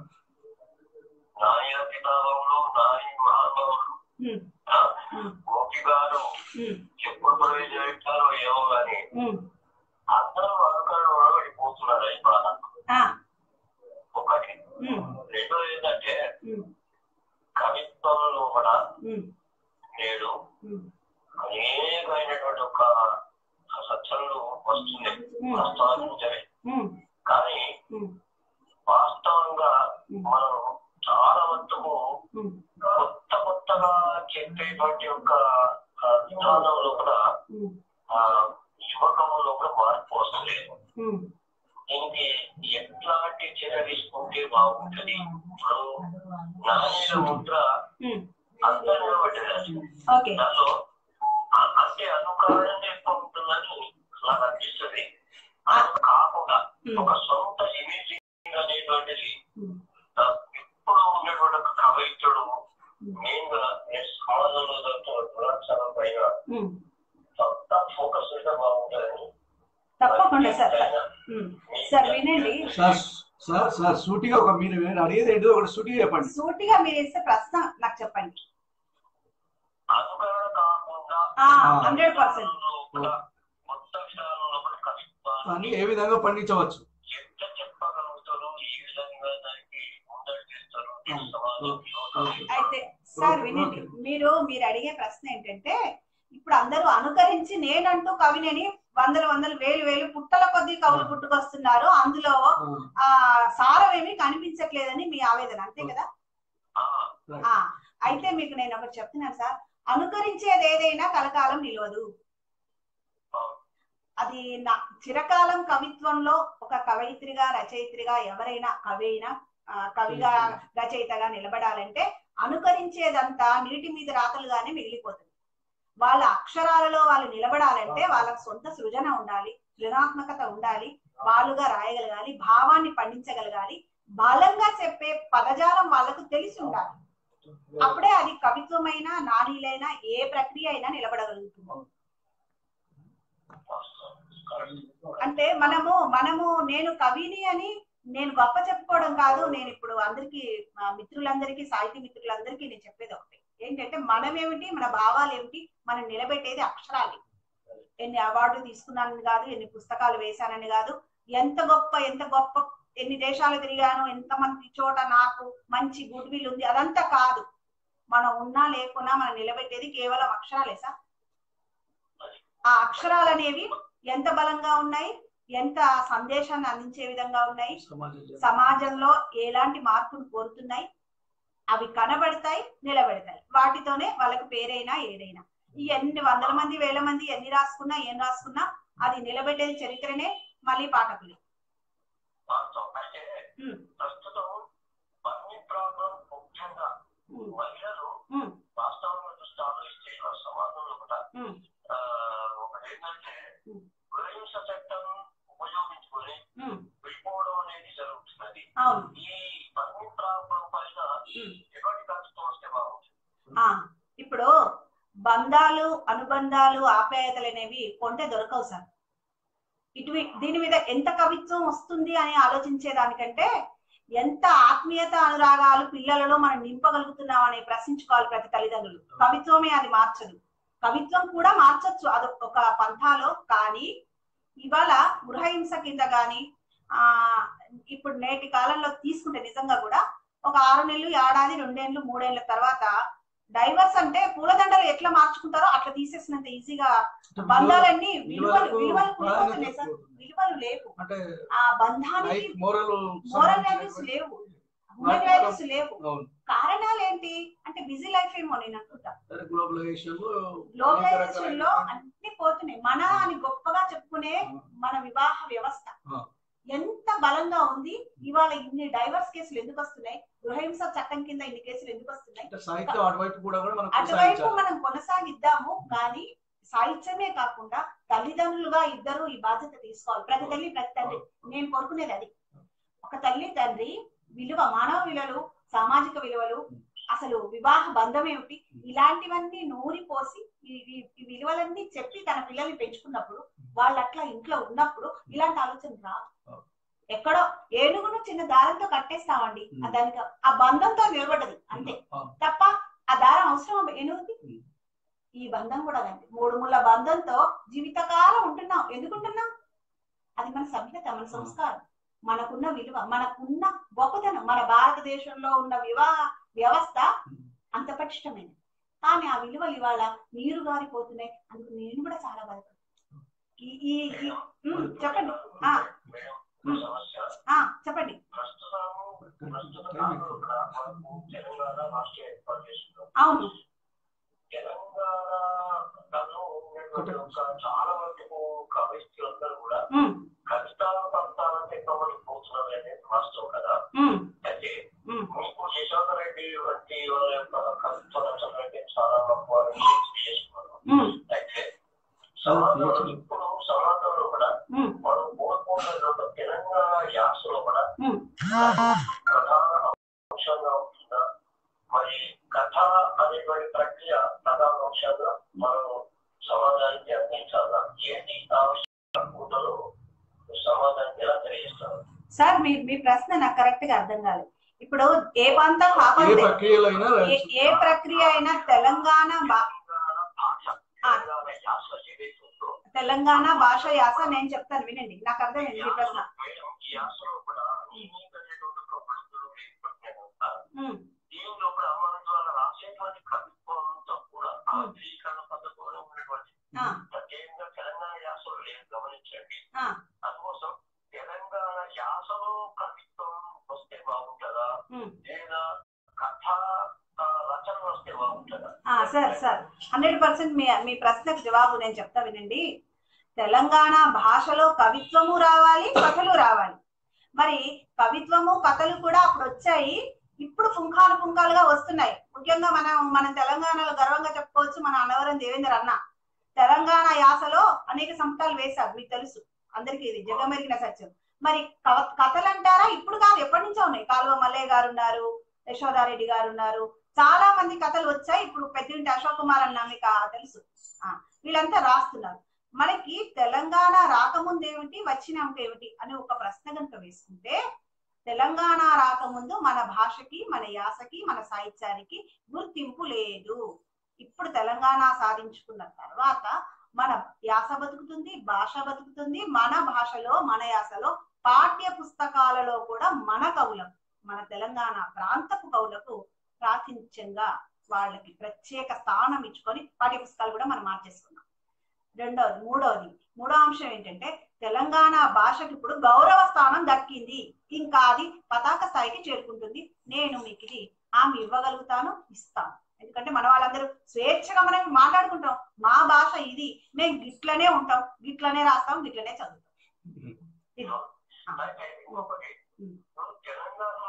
నాయన పితామములు నాని మహానుభావులు ఉమ్, ఆ, ఉమ్, గోపి గారు ఉమ్, ఎప్పుడు ప్రవేశించారో ఏమో గాని ఉమ్, అందరూ అనుకరణ పడిపోతున్నారు ఈ బాధ ఆ, ఒకటి ఉమ్, రెండోది ఏంటంటే ఉమ్, కవిత్వంలో కూడా ఉమ్, నేడు ఉమ్, అనేకమైనటువంటి ఒక సత్సంలు వస్తున్నాయి ఉమ్, ప్రస్తావించవి ఉమ్, కానీ ఉమ్, వాస్తవంగా ఉమ్, మనం చాలా మట్టుకు ఉమ్, కొత్త కొత్తగా చెప్పేటువంటి యొక్క ఆ, విధానంలో కూడా ఉమ్, ఆ, యువకంలో కూడా మార్పు వస్తలేదు ఉమ్, దీనికి ఎట్లాంటి చర్య తీసుకుంటే బాగుంటుంది ఇప్పుడు నాణ్యత ముద్ర ఉమ్, అందరూ నిలబడ్డది ఓకే దానిలో ఆ- అంటే అనుకరణ ఎక్కువ ఉంటుందని నాకు అనిపిస్తుంది అది కాకుండా ఉమ్, ఒక సొంత ఇమేజింగ్ అనేటువంటిది ఉమ్, ఆ, ఇప్పుడు ఉన్నటువంటి ఒక కవయిత్రుడు మెయిన్ గా నేను సమాజంలో జరుగుతున్న దురాచారం పైన ఉమ్, సొంత ఫోకస్ ఉంటే బాగుంటుందని తప్పకుండా సార్ ఉమ్, సార్ వినండి సార్ సార్ సార్ సూటిగా ఒక మీరు మీరు అడిగేది ఏంటో ఒకటి సూటిగా చెప్పండి సూటిగా మీరు వేసే ప్రశ్న నాకు చెప్పండి అనుకరణ కాకుండా హండ్రెడ్ పర్సెంట్ కూడా కొత్త విధానంలో కూడా కవిత్వాన్ని అని ఏ విధంగా పండించవచ్చు ఎంత చెప్పగలుగుతారు ఈ విధంగా దానికి ముందడు చేస్తారు ఓకే. సమాజంలో ఓకే. అయితే సార్ ఓకే, వినండి ఓకే. మీరు మీరు అడిగే ప్రశ్న ఏంటంటే ఇప్పుడు అందరూ అనుకరించి నేనంటూ కవినని వందల వందల వేలు వేలు పుట్టల కొద్దీ కవులు పుట్టుకొస్తున్నారు అందులో ఆ, ఆ సారం ఏమీ కనిపించట్లేదని మీ ఆవేదన అంతే కదా ఆ, ఆ అయితే మీకు నేను ఒకటి చెప్తున్నాను సార్ అనుకరించేది ఏదైనా కలకాలం నిలవదు అది నా చిరకాలం కవిత్వంలో ఒక కవయిత్రిగా రచయిత్రిగా ఎవరైనా కవి అయినా ఆ, కవిగా రచయితగా నిలబడాలంటే అనుకరించేదంతా నీటి మీద రాతలుగానే మిగిలిపోతుంది వాళ్ళ అక్షరాలలో వాళ్ళు నిలబడాలంటే వాళ్ళకి సొంత సృజన ఉండాలి సృజనాత్మకత ఉండాలి వాళ్ళుగా రాయగలగాలి భావాన్ని పండించగలగాలి బలంగా చెప్పే పదజాలం వాళ్ళకు తెలిసి ఉండాలి అప్పుడే అది కవిత్వమైనా నానీలైనా ఏ ప్రక్రియ అయినా నిలబడగలుగుతుంది అంటే మనము మనము నేను కవిని అని నేను గొప్ప చెప్పుకోవడం కాదు నేను ఇప్పుడు అందరికి మా మిత్రులందరికీ సాహితీ మిత్రులందరికీ నేను చెప్పేది ఒకటి ఏంటంటే మనం ఏమిటి మన భావాలు ఏమిటి మనం నిలబెట్టేది అక్షరాలు ఎన్ని అవార్డులు తీసుకున్నానని కాదు ఎన్ని పుస్తకాలు వేశానని కాదు ఎంత గొప్ప ఎంత గొప్ప ఎన్ని దేశాలు తిరిగాను ఎంత మంది చోట నాకు మంచి గుడ్ విల్ ఉంది అదంతా కాదు మనం ఉన్నా లేకున్నా మనం నిలబెట్టేది కేవలం అక్షరాలే సార్ ఆ అక్షరాలు అనేవి ఎంత బలంగా ఉన్నాయి ఎంత సందేశాన్ని అందించే విధంగా ఉన్నాయి సమాజం చేయాలి. సమాజంలో ఎలాంటి మార్పును కోరుతున్నాయి అవి కనబడతాయి నిలబెడతాయి వాటితోనే వాళ్ళకి పేరైనా ఏదైనా ఈ ఎన్ని వందల మంది వేల మంది ఎన్ని రాసుకున్నా ఏం రాసుకున్నా అది నిలబెట్టేది చరిత్రనే మళ్ళీ పాఠకులు వాస్తవం అయితే ఉమ్, ప్రస్తుతం పన్ని ప్రాబ్లం ముఖ్యంగా ఉమ్, మహిళలు ఉమ్, వాస్తవంగా చూస్తే ఆలోచిస్తే ఇవాళ సమాజంలో కూడా ఉమ్, ఆ, ఒకటి ఏంటంటే ఉమ్. గృహింస చట్టం ఉపయోగించుకొని ఉమ్, విడిపోవడం అనేది జరుగుతున్నది అవును ఈ పన్ని ప్రాబ్లం పైన ఉమ్. ఎటువంటి కలుస్తూ వస్తే బాగుంటుంది ఆ ఇప్పుడు బంధాలు అనుబంధాలు ఆప్యాయతలు అనేవి కొంటే దొరకవు సార్ ఇటు దీని మీద ఎంత కవిత్వం వస్తుంది అని ఆలోచించే దానికంటే ఎంత ఆత్మీయత అనురాగాలు పిల్లలలో మనం నింపగలుగుతున్నాం అని ప్రశ్నించుకోవాలి ప్రతి తల్లిదండ్రులు కవిత్వమే అది మార్చదు కవిత్వం కూడా మార్చొచ్చు అది ఒక పంథాలో కానీ ఇవాళ గృహహింస కింద కానీ ఆ ఇప్పుడు నేటి కాలంలో తీసుకుంటే నిజంగా కూడా ఒక ఆరు నెలలు ఏడాది రెండేళ్లు మూడేళ్ల తర్వాత డైవర్స్ అంటే పూలదండలు ఎట్లా మార్చుకుంటారో అట్లా తీసేసినంత ఈజీగా బంధాలన్నీ విలువలు విలువలు కూలిపోతున్నాయి సార్ విలువలు లేవు అంటే ఆ బంధానికి లైఫ్ మోరల్ మోరల్ వాల్యూస్ లేవు హ్యూమన్ వాల్యూస్ లేవు అవును కారణాలు ఏంటి అంటే బిజీ లైఫ్ ఏమో నేను అనుకుంటా గ్లోబలైజేషన్ గ్లోబలైజేషన్ లో అన్ని పోతున్నాయి మన అని గొప్పగా చెప్పుకునే మన వివాహ వ్యవస్థ ఆ. ఎంత బలంగా ఉంది ఇవాళ ఇన్ని డైవర్స్ కేసులు ఎందుకు వస్తున్నాయి గృహహింస చట్టం కింద ఇన్ని కేసులు ఎందుకు వస్తున్నాయి అంటే సాహిత్యం అటువైపు కూడా కూడా మనం అటువైపు కొనసాగించాలి మనం కొనసాగిద్దాము కానీ సాహిత్యమే కాకుండా తల్లిదండ్రులుగా ఇద్దరు ఈ బాధ్యత తీసుకోవాలి ప్రతి తల్లి ప్రతి తండ్రి నేను కోరుకునేది అది ఒక తల్లి తండ్రి విలువ మానవ విలువలు సామాజిక విలువలు అసలు వివాహ బంధం ఏమిటి ఇలాంటివన్నీ నూరి పోసి ఈ ఈ- ఈ విలువలన్నీ చెప్పి తన పిల్లల్ని పెంచుకున్నప్పుడు వాళ్ళు అట్లా ఇంట్లో ఉన్నప్పుడు ఇలాంటి ఆలోచన రాదు ఎక్కడో ఏనుగును చిన్న దారంతో కట్టేస్తామండి ఆ దానికి ఆ బంధంతో నిలబడదు అంతే తప్ప ఆ దారం అవసరం ఏనుగుకి ఉం. ఈ బంధం కూడా అంతే మూడు ముళ్ళ బంధంతో జీవితకాలం ఉంటున్నాం ఎందుకు ఉంటున్నాం అది మన సభ్యత మన సంస్కారం మనకున్న విలువ మనకున్న గొప్పతనం మన భారతదేశంలో ఉన్న వివాహ వ్యవస్థ అంత పటిష్టమైనది కానీ ఆ విలువలు ఇవాళ నీరు గారిపోతున్నాయి అందుకు నేను కూడా చాలా బాధపడుతున్నాను ఈ ఈ ఈ- ఉం, చెప్పండి ఆ, మేడం ఉం. సమస్య ఆ, చెప్పండి ప్రస్తుతం ప్రస్తుత కాలంలో కూడా మనకు తెలంగాణ రాష్ట్రం ఏర్పాటు చేస్తున్నాం అవును తెలంగాణలో ఉన్నటువంటి ఒక చాలా మటుకు కవిస్తులందరూ కూడా ఉం, కవితా పంతాలంటే కబడి పోతున్నారు అనేది వాస్తవం కదా ఉం, అయితే ఉం, మీకు యశోద రెడ్డి వంటి వాళ్ళ యొక్క కవిత్వ రచన అంటే చాలా గొప్ప విషయం చేసుకున్నారు ఉం, అయితే సమాజంలో ఇప్పుడు సమాజంలో కూడా ఉం, మనం కోరుకుంటున్న ఒక తెలంగాణ యాసలో కూడా ఉం. ప్రధాన అంశంగా ఉంటుందా మరి కథ అనేటువంటి ప్రక్రియ ప్రధాన అంశంగా మనం సమాజానికి అందించాలా ఏంటి ఆవశ్యకత ఉంటుందో సమాజానికి ఎలా తెలియజేస్తారు సార్ మీ మీ ప్రశ్న నాకు కరెక్ట్ గా అర్థం కాలేదు ఇప్పుడు ఏ పంత ఏ కాపాడు ప్రక్రియలో అయినా ఏ- ఏ ప్రక్రియ అయినా తెలంగాణ బా- తెలంగాణ భాష తెలంగాణ యాస ఏదైతే ఉందో తెలంగాణ భాష యాస నేను చెప్తాను వినండి నాకు అర్థమైంది మీ ప్రశ్న మేడం ఈ యాసలో కూడా అనేకమైనటువంటి ఒక పద్ధతులు ఏర్పడినాయి కదా. ఉం, దీనిలో కూడా మన ద్వారా రాసేటువంటి కవిత్వం అంతా కూడా ఆంధ్రీకరణ పద్ధతిలో ఉన్నటువంటి ఆ, ప్రత్యేకంగా తెలంగాణ యాసలో లేదు గమనించండి ఆ, అందుకోసం తెలంగాణ యాసలో కవిత్వం వస్తే బాగుంటుందా ఉం. లేదా కథ ఆ, రచన వస్తే బాగుంటుందా ఆ, సార్ సార్ హండ్రెడ్ పర్సెంట్ మీ మీ ప్రశ్నకు జవాబు నేను చెప్తా వినండి తెలంగాణ భాషలో కవిత్వము రావాలి కథలు రావాలి మరి కవిత్వము కథలు కూడా అప్పుడు వచ్చాయి ఇప్పుడు పుంఖాలు పుంఖాలుగా వస్తున్నాయి ముఖ్యంగా మనం మన తెలంగాణలో గర్వంగా చెప్పుకోవచ్చు మన అనవరం దేవేందర్ అన్న తెలంగాణ యాసలో అనేక సంపుటాలు వేశారు మీకు తెలుసు అందరికీ ఇది జగమెరిగిన సత్యం మరి కవ- కథలు అంటారా ఇప్పుడు కాదు ఎప్పటి నుంచో ఉన్నాయి కాలువ మల్లయ్య గారు ఉన్నారు యశోదారెడ్డి గారు ఉన్నారు చాలా మంది కథలు వచ్చాయి ఇప్పుడు పెద్దింటి అశోక్ కుమార్ అన్న మీకు ఆ తెలుసు ఆ, వీళ్ళంతా రాస్తున్నారు మనకి తెలంగాణ రాకముందు ఏమిటి వచ్చినాక ఏమిటి అని ఒక ప్రశ్న కనుక వేసుకుంటే తెలంగాణ రాకముందు మన భాషకి మన యాసకి మన సాహిత్యానికి గుర్తింపు లేదు ఇప్పుడు తెలంగాణ సాధించుకున్న తర్వాత మన యాస బతుకుతుంది భాష బతుకుతుంది మన భాషలో మన యాసలో పాఠ్య పుస్తకాలలో కూడా మన కవులకు మన తెలంగాణ ప్రాంతపు కవులకు ప్రాతినిధ్యంగా వాళ్ళకి ప్రత్యేక స్థానం ఇచ్చుకొని పాఠ్య పుస్తకాలు కూడా మనం మార్చేసుకున్నాం రెండవది మూడవది మూడో అంశం ఏంటంటే తెలంగాణ భాషకి ఇప్పుడు గౌరవ స్థానం దక్కింది ఇంకా అది పతాక స్థాయికి చేరుకుంటుంది నేను మీకు ఇది ఆమె ఇవ్వగలుగుతాను ఇస్తాను ఎందుకంటే మన వాళ్ళందరూ స్వేచ్ఛగా మనం మాట్లాడుకుంటాం మా భాష ఇది మేము గిట్లనే ఉంటాం గిట్లనే రాస్తాం గిట్లనే చదువుతాం ఇది. అయితే ఇంకొకటి ఉమ్. తెలంగాణలో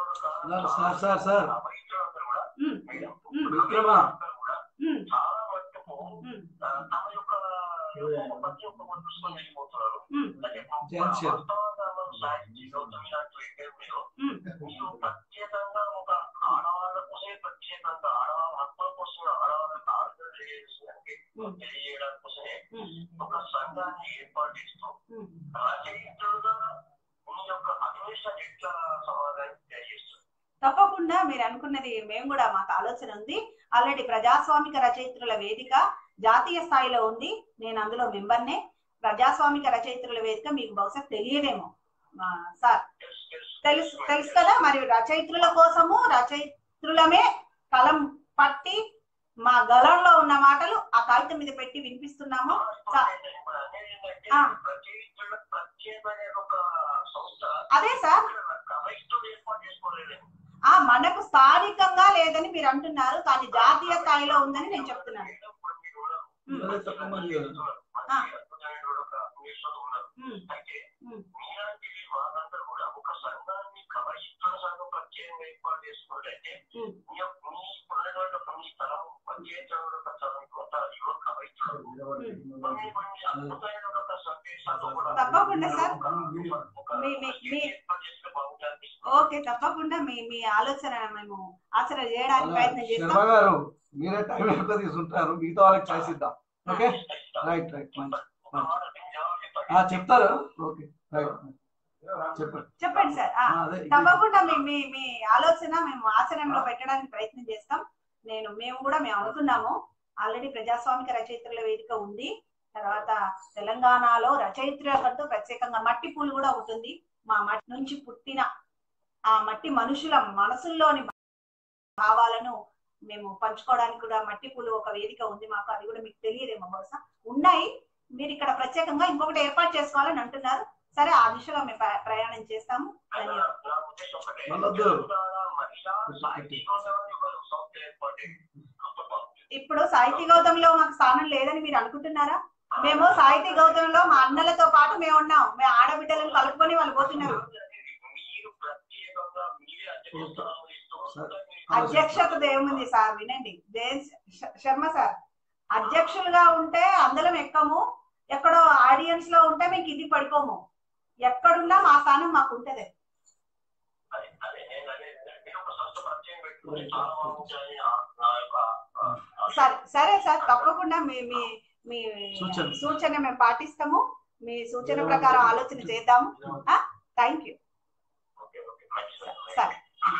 ఒక సార్ సార్ సార్ రైతులందరూ కూడా ఉమ్, మేడం ఉమ్, మిత్రమా అందరూ కూడా ఉమ్, చాలా మట్టుకు ఉమ్, ఆ, తమ యొక్క ప్రతి ఒక్క వాళ్ళు చూసుకొని వెళ్ళిపోతున్నారు ఉమ్, అంటే జయంత్యం. వాస్తవంగా మనం సాహిత్య గౌతమి లాంటి వ్యక్తులు ఉమ్, మీరు ప్రత్యేకంగా ఒక ఆడవాళ్ళ కోసమే ప్రత్యేకంగా ఆడవాళ్ళ హక్కుల కోసమే ఆడవాళ్ళకి ఆలోచన చేయాల్సిందంటే తెలియజేయడం కోసమే ఉమ్, ఒక సంఘాన్ని ఏర్పాటు చేస్తూ ఉమ్. రచయితులుగా మీ యొక్క అన్వేషణ ఎట్లా సమాధానం తెలియజేస్తుంది తప్పకుండా మీరు అనుకున్నది మేము కూడా మాకు ఆలోచన ఉంది ఆల్రెడీ ప్రజాస్వామిక రచయిత్రుల వేదిక జాతీయ స్థాయిలో ఉంది నేను అందులో మెంబర్నే ప్రజాస్వామిక రచయిత్రుల వేదిక మీకు బహుశా తెలియదేమో ఆ, సార్ తెలుసు తెలుసు కదా మరి రచయిత్రుల కోసము రచయిత్రులమే కలం పట్టి మా గలంలో ఉన్న మాటలు ఆ కాగితం మీద పెట్టి వినిపిస్తున్నాము సా- ఆ. రచయితుల ప్రత్యేకమైన ఒక సంస్థ అదే సార్ రైతులు ఏర్పాటు చేసుకోలేదు ఆ మనకు స్థానికంగా లేదని మీరు అంటున్నారు కానీ జాతీయ స్థాయిలో ఉందని నేను చెప్తున్నాను ఉమ్, అదే తప్పమని కదా. ఆ. ఉన్నారు ఉమ్, అయితే ఉమ్. మీలాంటి వాళ్ళందరూ కూడా ఒక సంఘాన్ని కవయిత్తుల సంఘం ప్రత్యేకంగా ఏర్పాటు చేసుకున్నట్లయితే ఉమ్. మీ యొక్క- మీ ఉన్నటువంటి ఒక మీ స్థలం ప్రత్యేకంగా ఒక స్థలం కొంత యువ కవయిత్తులు కొన్ని కొన్ని అద్భుతమైన ఒక సందేశాలు కూడా తప్పకుండా సార్. ఒక- ఒక మీ- మీ- మీ- ఏర్పాటు చేస్తే బాగుంటుంది అనిపిస్తుంది. ఓకే తప్పకుండా మీ మీ ఆలోచన మేము ఆచరణ చేయడానికి ప్రయత్నం శర్మ చేస్తాం గారు మీరే టైం ఎక్కువ తీసుకుంటారు మిగతా వాళ్ళకి ఛాయిస్ ఇద్దాం ఓకే రైట్ రైట్ మంచి ఒక మాట నేను జవాబు చెప్పండి. ఆ, చెప్తారు ఓకే రైట్ చెప్పండి చెప్పండి సార్ ఆ, ఆ, అదే ఇది- తప్పకుండా మీ మీ మీ ఆలోచన మేము ఆచరణలో పెట్టడానికి ప్రయత్నం చేస్తాం నేను మేము కూడా మేము అనుకున్నాము ఆల్రెడీ ప్రజాస్వామిక రచయిత్రుల వేదిక ఉంది తర్వాత తెలంగాణలో రచయిత్రులకంటూ ప్రత్యేకంగా మట్టి పూలు కూడా ఒకటి ఉంది మా మట్టి నుంచి పుట్టిన ఆ మట్టి మనుషుల మనసుల్లోని భావాలను మేము పంచుకోవడానికి కూడా మట్టి పూలు ఒక వేదిక ఉంది మాకు అది కూడా మీకు తెలియదేమో బహుశా ఉన్నాయి మీరు ఇక్కడ ప్రత్యేకంగా ఇంకొకటి ఏర్పాటు చేసుకోవాలని అంటున్నారు సరే ఆ దిశలో మేము ప్ర- ప్రయాణం చేస్తాము నా ధన్యవాదాలు నా ఉద్దేశం ఒకటే. మళ్ళొద్దు. తెలంగాణ మహిళా సాహితీ గౌరవాన్ని ఒక సంస్థ ఏర్పాటు చేయండి. అప్పుడు బాగుంటుంది. ఇప్పుడు సాహితీ గౌతంలో మాకు స్థానం లేదని మీరు అనుకుంటున్నారా మేము సాహితీ గౌతంలో మా అన్నలతో పాటు మేము ఉన్నాం మేము ఆడబిడ్డలను కలుపుకొని వాళ్ళు పోతున్నారు మీరు ప్రత్యేకంగా మీరే అధ్యక్షస్థానం ఇస్తూ సార్. అధ్యక్షత ఏముంది సార్ వినండి జయంత్ శ- శర్మ సార్ అధ్యక్షులుగా ఉంటే అందరం ఎక్కము ఎక్కడో ఆడియన్స్ లో ఉంటే మేము కిందికి పడిపోము ఎక్కడున్నా మా స్థానం మాకు ఉంటది అదే అదే నేను అనేది మీరు ఒక సంస్థ పరిచయం పెట్టుకుని చాలా బాగుంటుంది నా- నా యొక్క ఆ, ఆ, సరే సరే సార్ తప్పకుండా మీ మీ మీ సూచన. సూచన మేము పాటిస్తాము మీ సూచన ప్రకారం ఆలోచన చేద్దాము థ్యాంక్ యూ ఓకే ఓకే మంచిది సరే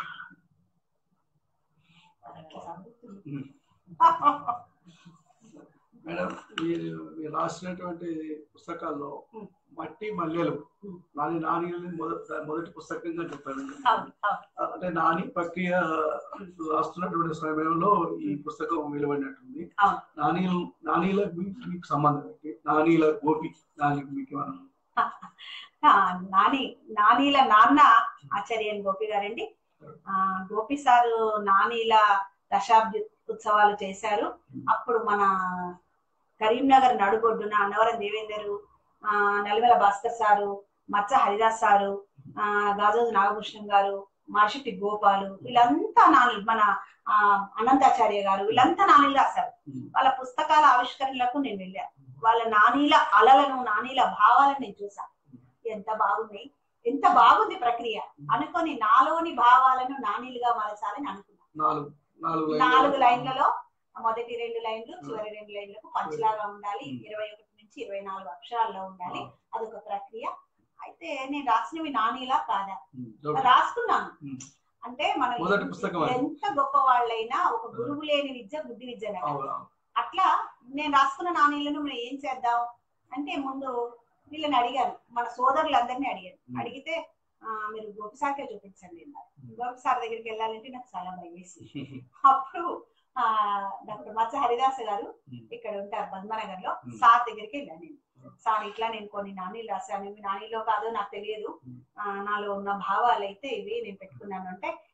మేడం మీరు మీరు రాసినటువంటి పుస్తకాల్లో ఉం. మట్టి మల్లెలు ఉం. నాని నాని మొదటి మొదటి పుస్తకంగా చెప్పాను అవును అవును అంటే నాని ప్రక్రియ రాస్తున్నటువంటి సమయంలో ఈ పుస్తకం వెలువడినట్టుంది అవును. నానీలు నానీల మీకు మీకు సంబంధం ఏంటి నానీల గోపి నానికి మీకు ఏమన్నా ఆ, నాని నానీల నాన్న ఆచార్యన్ గోపి గారండి ఆ, గోపి సారు నానీల దశాబ్ది ఉత్సవాలు చేశారు అప్పుడు మన కరీంనగర్ నడుగొడ్డున అన్నవరం దేవేందరు ఆ, నలిమల భాస్కర్ సారు మచ్చ హరిదాస్ సారు ఆ, గాజోజు నాగభూషణం గారు మర్షిటి గోపాలు వీళ్ళంతా నాని మన ఆ, అనంతాచార్య గారు వీళ్ళంతా నానీలు రాశారు వాళ్ళ పుస్తకాల ఆవిష్కరణలకు నేను వెళ్ళాను వాళ్ళ నానీల అలలను నానీల భావాలను నేను చూసాను ఎంత బాగున్నాయి ఎంత బాగుంది ప్రక్రియ అనుకొని నాలోని భావాలను నానీలుగా మలచాలని అనుకున్నాను నాలుగు నాలుగు నాలుగు లైన్లు. లైన్లలో మొదటి రెండు లైన్లు చివరి రెండు లైన్లకు పంచలాగా ఉండాలి ఇరవై ఒకటి నుంచి ఇరవై నాలుగు అక్షరాల్లో ఉండాలి అదొక ప్రక్రియ అయితే నేను రాసినవి నానీలా కాదా ఉం. ఓకే. రాసుకున్నాను ఉం. అంటే మనం మొదటి పుస్తకం అది. ఎంత గొప్ప వాళ్ళైనా ఒక గురువు లేని విద్య బుద్ధి విద్య అవును, అవును. అట్లా నేను రాసుకున్న నాణ్యాలను మనం ఏం చేద్దాం అంటే ముందు వీళ్ళని అడిగాను మన సోదరులందరినీ అడిగాను Hmm. అడిగితే ఆ, మీరు గోపి సార్కే చూపించండి అన్నారు గోపి సార్ దగ్గరికి వెళ్ళాలంటే నాకు చాలా భయం వేసి అప్పుడు ఆ డాక్టర్ మత్స హరిదాస్ గారు Hmm. ఇక్కడ ఉంటారు పద్మనగర్ లో Hmm. సార్ దగ్గరికి వెళ్ళాను నేను Hmm. సార్ ఇట్లా నేను కొన్ని నాణీలు రాశాను ఇవి నాణీలో కాదో నాకు తెలియదు Hmm. ఆ, నాలో ఉన్న భావాలు అయితే ఇవి నేను పెట్టుకున్నాను అంటే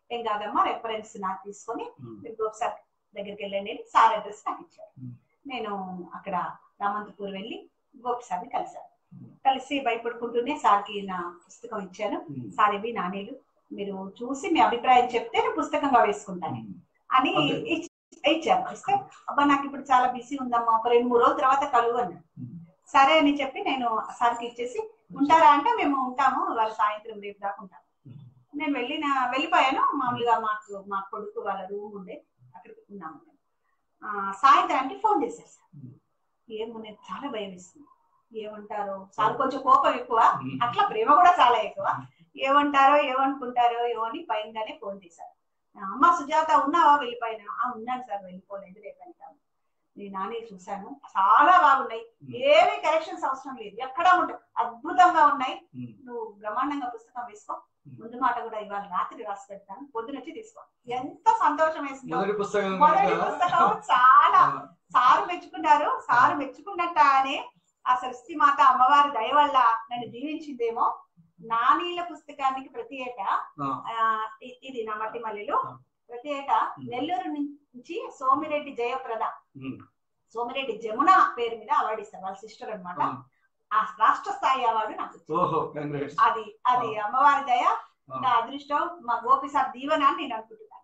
ఏం కాదమ్మా రెఫరెన్స్ నాకు తీసుకొని ఉమ్, మీరు గోపి సార్ దగ్గరికి వెళ్ళండి అని సార్ అడ్రస్ నాకు ఇచ్చారు ఉమ్. నేను అక్కడ రామంతపూర్ వెళ్ళి గోపి సార్ని కలిశాను ఉమ్. కలిసి భయపడుకుంటూనే సార్కి నా పుస్తకం ఇచ్చాను ఉమ్, సార్ ఇవి నాణేలు మీరు చూసి మీ అభిప్రాయం చెప్తే నేను పుస్తకంగా వేసుకుంటాను ఉమ్. అని అంతే. ఇచ్- ఇచ్చాను ఇస్తే అబ్బా నాకు ఇప్పుడు చాలా బిజీ ఉందమ్మా ఒక రెండు మూడు రోజుల తర్వాత కలువు అన్నాడు ఉమ్. సరే అని చెప్పి నేను సార్కి ఇచ్చేసి ఉంటారా అంటే మేము ఉంటాము వాళ్ళ సాయంత్రం రేపు దాకా ఉంటాము ఉమ్. నేను వెళ్ళిన వెళ్ళిపోయాను మామూలుగా మాకు మా కొడుకు వాళ్ళ రూమ్ ఉండే అక్కడికి ఉన్నాము మేము. ఆ, సాయంత్రానికి ఫోన్ చేశారు సార్ ఉమ్. ఏమో నేను చాలా భయం వేస్తుంది ఏమంటారో సార్ కొంచెం కోపం ఎక్కువ ఉమ్. అట్లా ప్రేమ కూడా చాలా ఎక్కువ ఏమంటారో ఏమనుకుంటారో ఏమో అని భయంగానే ఫోన్ చేశారు అమ్మ సుజాత ఉన్నావా వెళ్ళిపోయినా ఆ ఉన్నాను సార్ వెళ్ళిపోలేదు రేపు వెళ్తాను నేను నాని చూశాను చాలా బాగున్నాయి ఏమీ కరెక్షన్స్ అవసరం లేదు ఎక్కడా ఉంటాయి అద్భుతంగా ఉన్నాయి ఉమ్. నువ్వు బ్రహ్మాండంగా పుస్తకం వేసుకో ఉమ్. ముందు మాట కూడా ఇవాళ రాత్రి రాసి పెడతాను పొద్దున వచ్చి తీసుకో ఎంత సంతోషం వేసిందో మొదటి పుస్తకం మొదటి కనుక, పుస్తకం చాలా ఆ, సారు మెచ్చుకున్నారు సారు మెచ్చుకున్నట్టానే అసలు మాత అమ్మవారి దయ వల్ల నన్ను దీవించిందేమో నానీల పుస్తకానికి ప్రతి ఏటా ఆ, ఆ, ఇ- ఇది నా మట్టి మల్లెలు ఆ. ప్రతి ఏటా ఉమ్. నెల్లూరు నుంచి సోమిరెడ్డి జయప్రద ఉమ్. సోమిరెడ్డి జమున పేరు మీద అవార్డు ఇస్తారు వాళ్ళ సిస్టర్ అన్నమాట ఆ. ఆ రాష్ట్ర స్థాయి అవార్డు నాకు వచ్చింది. ఓహో కంగ్రాట్స్ అది అది అమ్మవారి దయ ఆ. నా అదృష్టం మా గోపి సార్ దీవెన అని నేను అనుకుంటున్నాను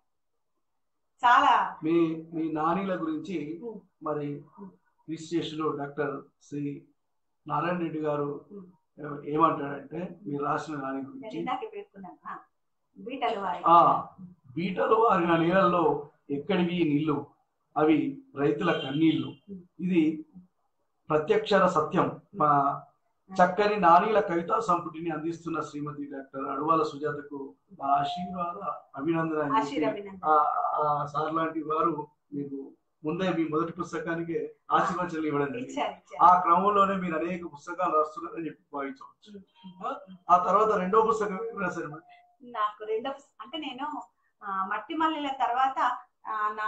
చాలా మీ మీ నానీల గురించి ఉమ్. మరి ఉమ్. రిజిస్ట్రేషన్ డాక్టర్ శ్రీ నారాయణ రెడ్డి గారు ఉమ్. ఏమంటాడంటే మీరు రాసిన నాని నేను గురించి ఇందాకే పేర్కొన్నాను ఆ, బీటలు వారి ఆ బీటలు వారిన నీళ్ళల్లో ఎక్కడివి ఈ నీళ్లు అవి రైతుల కన్నీళ్లు ఇది ప్రత్యక్షర సత్యం మా చక్కని నానీల కవితా సంపుటిని అందిస్తున్న శ్రీమతి డాక్టర్ అడవాల సుజాతకు మా ఆశీర్వాద అభినందన అని చెప్పి ఆశీర్వదినందన ఆ ఆ సార్ లాంటి వారు మీకు ముందే మీ మొదటి పుస్తకానికి ఆశీర్వచనలు ఇవ్వడం జరిగింది ఇచ్చారు ఇచ్చారు ఆ క్రమంలోనే మీరు అనేక పుస్తకాలు రాస్తున్నారని చెప్పి భావించవచ్చు ఆ తర్వాత రెండో పుస్తకం ఏం రాశారు మరి? నాకు రెండో పుస్త- అంటే నేను ఆ, మట్టి మల్లెల తర్వాత ఆ, నా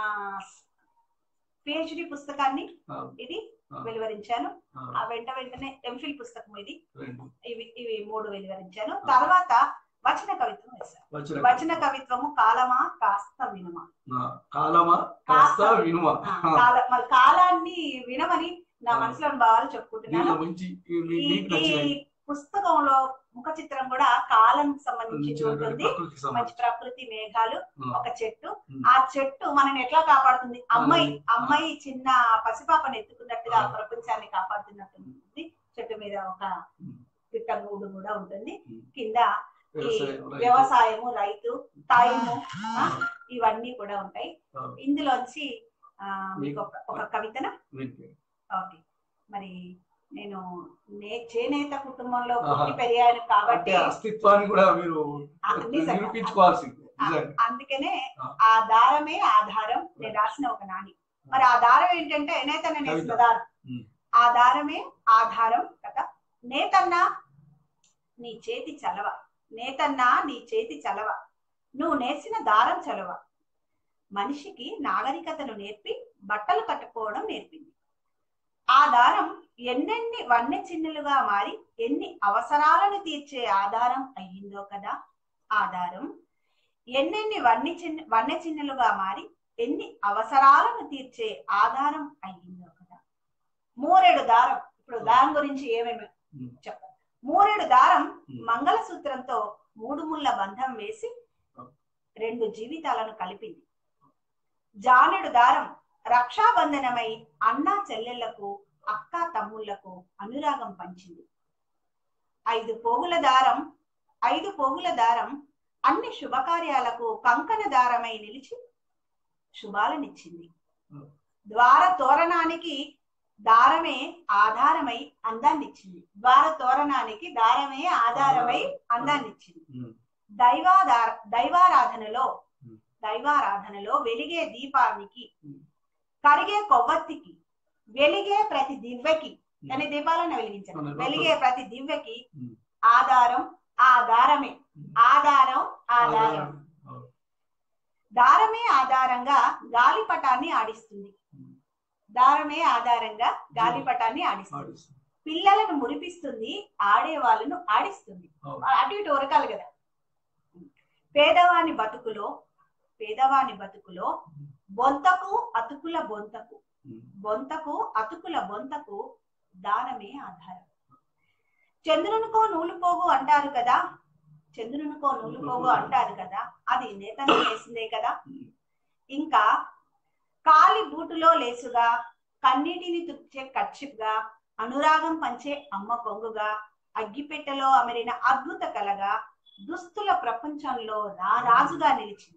పిహెచ్డి పుస్తకాన్ని ఆ, ఇది ఆ, వెలువరించాను ఆ, ఆ వెంట వెంటనే ఎంఫిల్ పుస్తకం ఇది రెండు ఇవి ఇవి మూడు వెలువరించాను తర్వాత వచన కవిత్వం వేశాను వచ్చిన వచన కవిత్వము కాలమా కాస్త వినుమా ఆ, కాలమా కాస్త వినుమ ఆ, కాల మరి కాలాన్ని వినమని నా ఆ. మనసులోని భావాలు దీనిలో చెప్పుకుంటున్నాను మంచి ఈ- మీ- ఈ మీకు ఈ నచ్చినవి పుస్తకంలో ముఖ చిత్రం కూడా కాలం సంబంధించి నచ్చినటువంటి ఉంటుంది ప్రకృతికి మంచి సంబంధించి ప్రకృతి మేఘాలు ఆ, ఒక చెట్టు ఉమ్. ఆ చెట్టు మనని ఎట్లా కాపాడుతుంది అమ్మాయి మనల్ని, అమ్మాయి చిన్న పసిపాపను ఎత్తుకున్నట్టుగా ఆ. ప్రపంచాన్ని కాపాడుతున్నట్టు ఉంటుంది చెట్టు మీద ఒక ఉమ్. పిట్టగూడు కూడా ఉంటుంది ఉమ్. కింద ఈ వ్యవసాయం, రైతు. వ్యవసాయము రైతు టైము ఆ, ఇవన్నీ కూడా ఉంటాయి ఆ, ఇందులోంచి ఆ, మీకు మీకు- ఒక ఒక కవితన మీకు. ఓకే మరి నేను నే చేనేత కుటుంబంలో ఆహా. పుట్టి పెరిగాను కాబట్టి అంటే అస్తిత్వాన్ని కూడా మీరు ఆ, నిజంగా. నిరూపించుకోవాల్సింది ఆ, నిజంగా అందుకనే ఆ. ఆ దారమే ఆధారం నేను రాసిన ఒక నాని మరి ఆ దారం ఏంటంటే నేతన్న నేసిన కవిత. దారం ఉమ్. ఆ దారమే ఆధారం కదా నేతన్న నీ చేతి చలవ నేతన్న నీ చేతి చలవ నువ్వు నేసిన దారం చలవ మనిషికి నాగరికతను నేర్పి బట్టలు కట్టుకోవడం నేర్పింది ఆ దారం ఎన్నెన్ని వన్నె చిన్నులుగా మారి ఎన్ని అవసరాలను తీర్చే ఆధారం అయ్యిందో కదా ఆధారం ఎన్నెన్ని వన్నె చిన్న వన్నె చిన్నులుగా మారి ఎన్ని అవసరాలను తీర్చే ఆధారం అయ్యిందో కదా మూరెడు దారం ఇప్పుడు దారం గురించి ఏమేమి ఉమ్. చెప్పాలి మూరెడు దారం ఉమ్. మంగళసూత్రంతో మూడు ముళ్ళ బంధం వేసి రెండు జీవితాలను కలిపింది జానెడు దారం రక్షాబంధనమై అన్నా చెల్లెళ్లకు అక్క తమ్ముళ్లకు అనురాగం పంచింది ఐదు పోగుల దారం ఐదు పోగుల దారం అన్ని శుభకార్యాలకు కంకణ దారమై నిలిచి శుభాలనిచ్చింది Hmm. ద్వార తోరణానికి దారమే ఆధారమై అందాన్నిచ్చింది ద్వార తోరణానికి దారమే ఆధారమై అందాన్నిచ్చింది ఉమ్. దైవాధార దైవారాధనలో Hmm. దైవారాధనలో వెలిగే దీపానికి Hmm. కరిగే కొవ్వొత్తికి వెలిగే ప్రతి దివ్యకి Hmm. కానీ దీపాలను వెలిగించారు అవును, వెలిగే ప్రతి దివ్యకి Hmm. ఆధారం ఆధారమే Hmm. ఆధారం ఆధారం అవును. దారమే ఆధారంగా గాలిపటాన్ని ఆడిస్తుంది Hmm. దారమే ఆధారంగా గాలిపటాన్ని ఆడిస్తుంది ఆడిస్తుంది. పిల్లలను మురిపిస్తుంది ఆడే వాళ్ళను ఆడిస్తుంది అవును. అటు ఇటు ఉరకాలి కదా పేదవాని బతుకులో పేదవాని బతుకులో బొంతకు అతుకుల బొంతకు ఉమ్. బొంతకు అతుకుల బొంతకు దానమే ఆధారం చంద్రునికో నూలు పోగు అంటారు కదా చంద్రునికో నూలు పోగు అంటారు కదా అది నేతను చేసిందే కదా ఇంకా కాలి బూటులో లేసుగా కన్నీటిని తుడిచే కచ్చిప్గా అనురాగం పంచే అమ్మ పొంగుగా అగ్గిపెట్టెలో అమరిన అద్భుత కలగా దుస్తుల ప్రపంచంలో రా రాజుగా నిలిచింది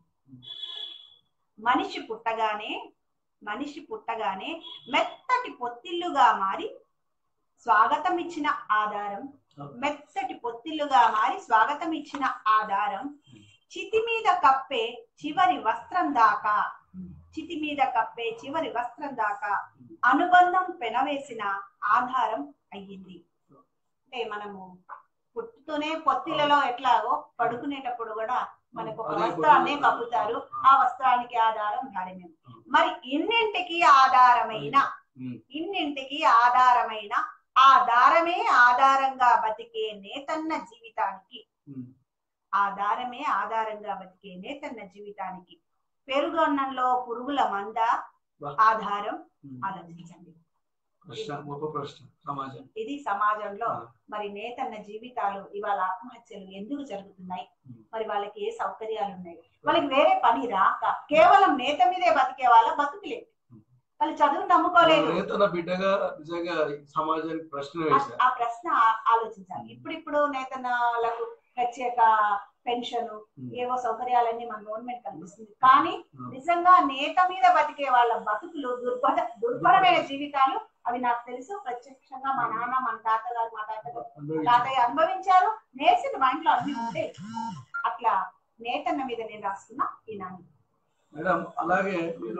మనిషి పుట్టగానే మనిషి పుట్టగానే మెత్తటి పొత్తిల్లుగా మారి స్వాగతం ఇచ్చిన ఆధారం మెత్తటి పొత్తిల్లుగా మారి స్వాగతం ఇచ్చిన ఆధారం చితి మీద కప్పే చివరి వస్త్రం దాకా చితి మీద కప్పే చివరి వస్త్రం దాకా అనుబంధం పెనవేసిన ఆధారం అయ్యింది అంటే మనము పుట్టుతూనే పొత్తిలలో ఎట్లాగో పడుకునేటప్పుడు కూడా మనకు ఒక అదే వస్త్రాన్ని పొత్తిళ్ళు. కప్పుతారు ఆ వస్త్రానికి ఆధారం భార్య మరి ఇన్నింటికి ఆధారమైన ఉమ్. ఇన్నింటికి ఆధారమైన ఆ దారమే ఆధారంగా బతికే నేతన్న జీవితానికి ఉమ్. ఆ దారమే ఆధారంగా బతికే నేతన్న జీవితానికి పెరుగన్నంలో పురుగుల మంద వా. ఆధారం ఉమ్. ఆలోచించండి ప్రశ్న గొప్ప ప్రశ్న సమాజం ఇది సమాజంలో ఆ. మరి నేతన్న జీవితాలు ఇవాళ ఆత్మహత్యలు ఎందుకు జరుగుతున్నాయి ఉమ్. మరి వాళ్ళకి ఏ సౌకర్యాలు ఉన్నాయి వాళ్ళకి వేరే పని రాక కేవలం నేత మీదే బతికే వాళ్ళ బతుకులేదు వాళ్ళు చదువు నమ్ముకోలేదు నేతన బిడ్డగా నిజంగా ఈ సమాజానికి ప్రశ్న ఆ- వేశారు ఆ ప్రశ్న ఆ- ఆలోచించాలి ఇప్పుడిప్పుడు నేతన్నలకు ప్రత్యేక పెన్షన్ ఉమ్. ఏవో సౌకర్యాలన్నీ మన గవర్నమెంట్ కల్పిస్తుంది కానీ ఉమ్. నిజంగా నేత మీద బతికే వాళ్ళ బతుకులు దుర్భర దుర్భరమైన జీవితాలు అవి నాకు తెలుసు ప్రత్యక్షంగా మా నాన్న మన తాతగారు మా తాతగారు అనుభవించారు. తాతయ్య అనుభవించారు నేసిన మా ఇంట్లో అన్ని ఉంటే అట్లా నేతన్న మీద నేను రాసుకున్న ఈ నాన్న మేడం అలాగే మీరు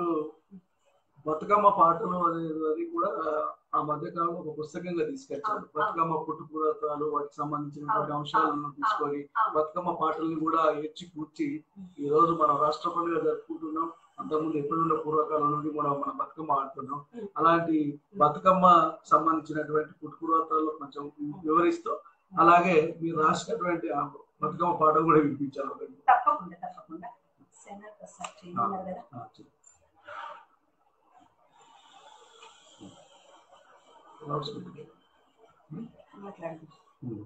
బతుకమ్మ పాటలు అనేది అది కూడా ఆ మధ్య కాలంలో ఒక పుస్తకంగా తీసుకొచ్చారు అవును, బతుకమ్మ పుట్టుపురాతాలు వాటికి సంబంధించినటువంటి అవును, అంశాలను తీసుకొని అవును. బతుకమ్మ పాటల్ని కూడా ఎచ్చి కూర్చి ఈ రోజు మనం రాష్ట్ర పండుగ జరుపుకుంటున్నాం అంతకుముందు ఎప్పుడున్న పూర్వకాలం నుండి కూడా మనం బతుకమ్మ ఆడుతున్నాం ఉం. అలాంటి బతుకమ్మ సంబంధించినటువంటి పుట్టుపురాతాలు కొంచెం వివరిస్తూ అలాగే మీరు రాసినటువంటి ఆ బతుకమ్మ పాటలు కూడా వినిపించాలి తప్పకుండా తప్పకుండా సెనర్ ప్రసాద్ చేయమన్నారు కదా ఆ, చెప్పు. Loud speaker. మాట్లాడండి ఉం.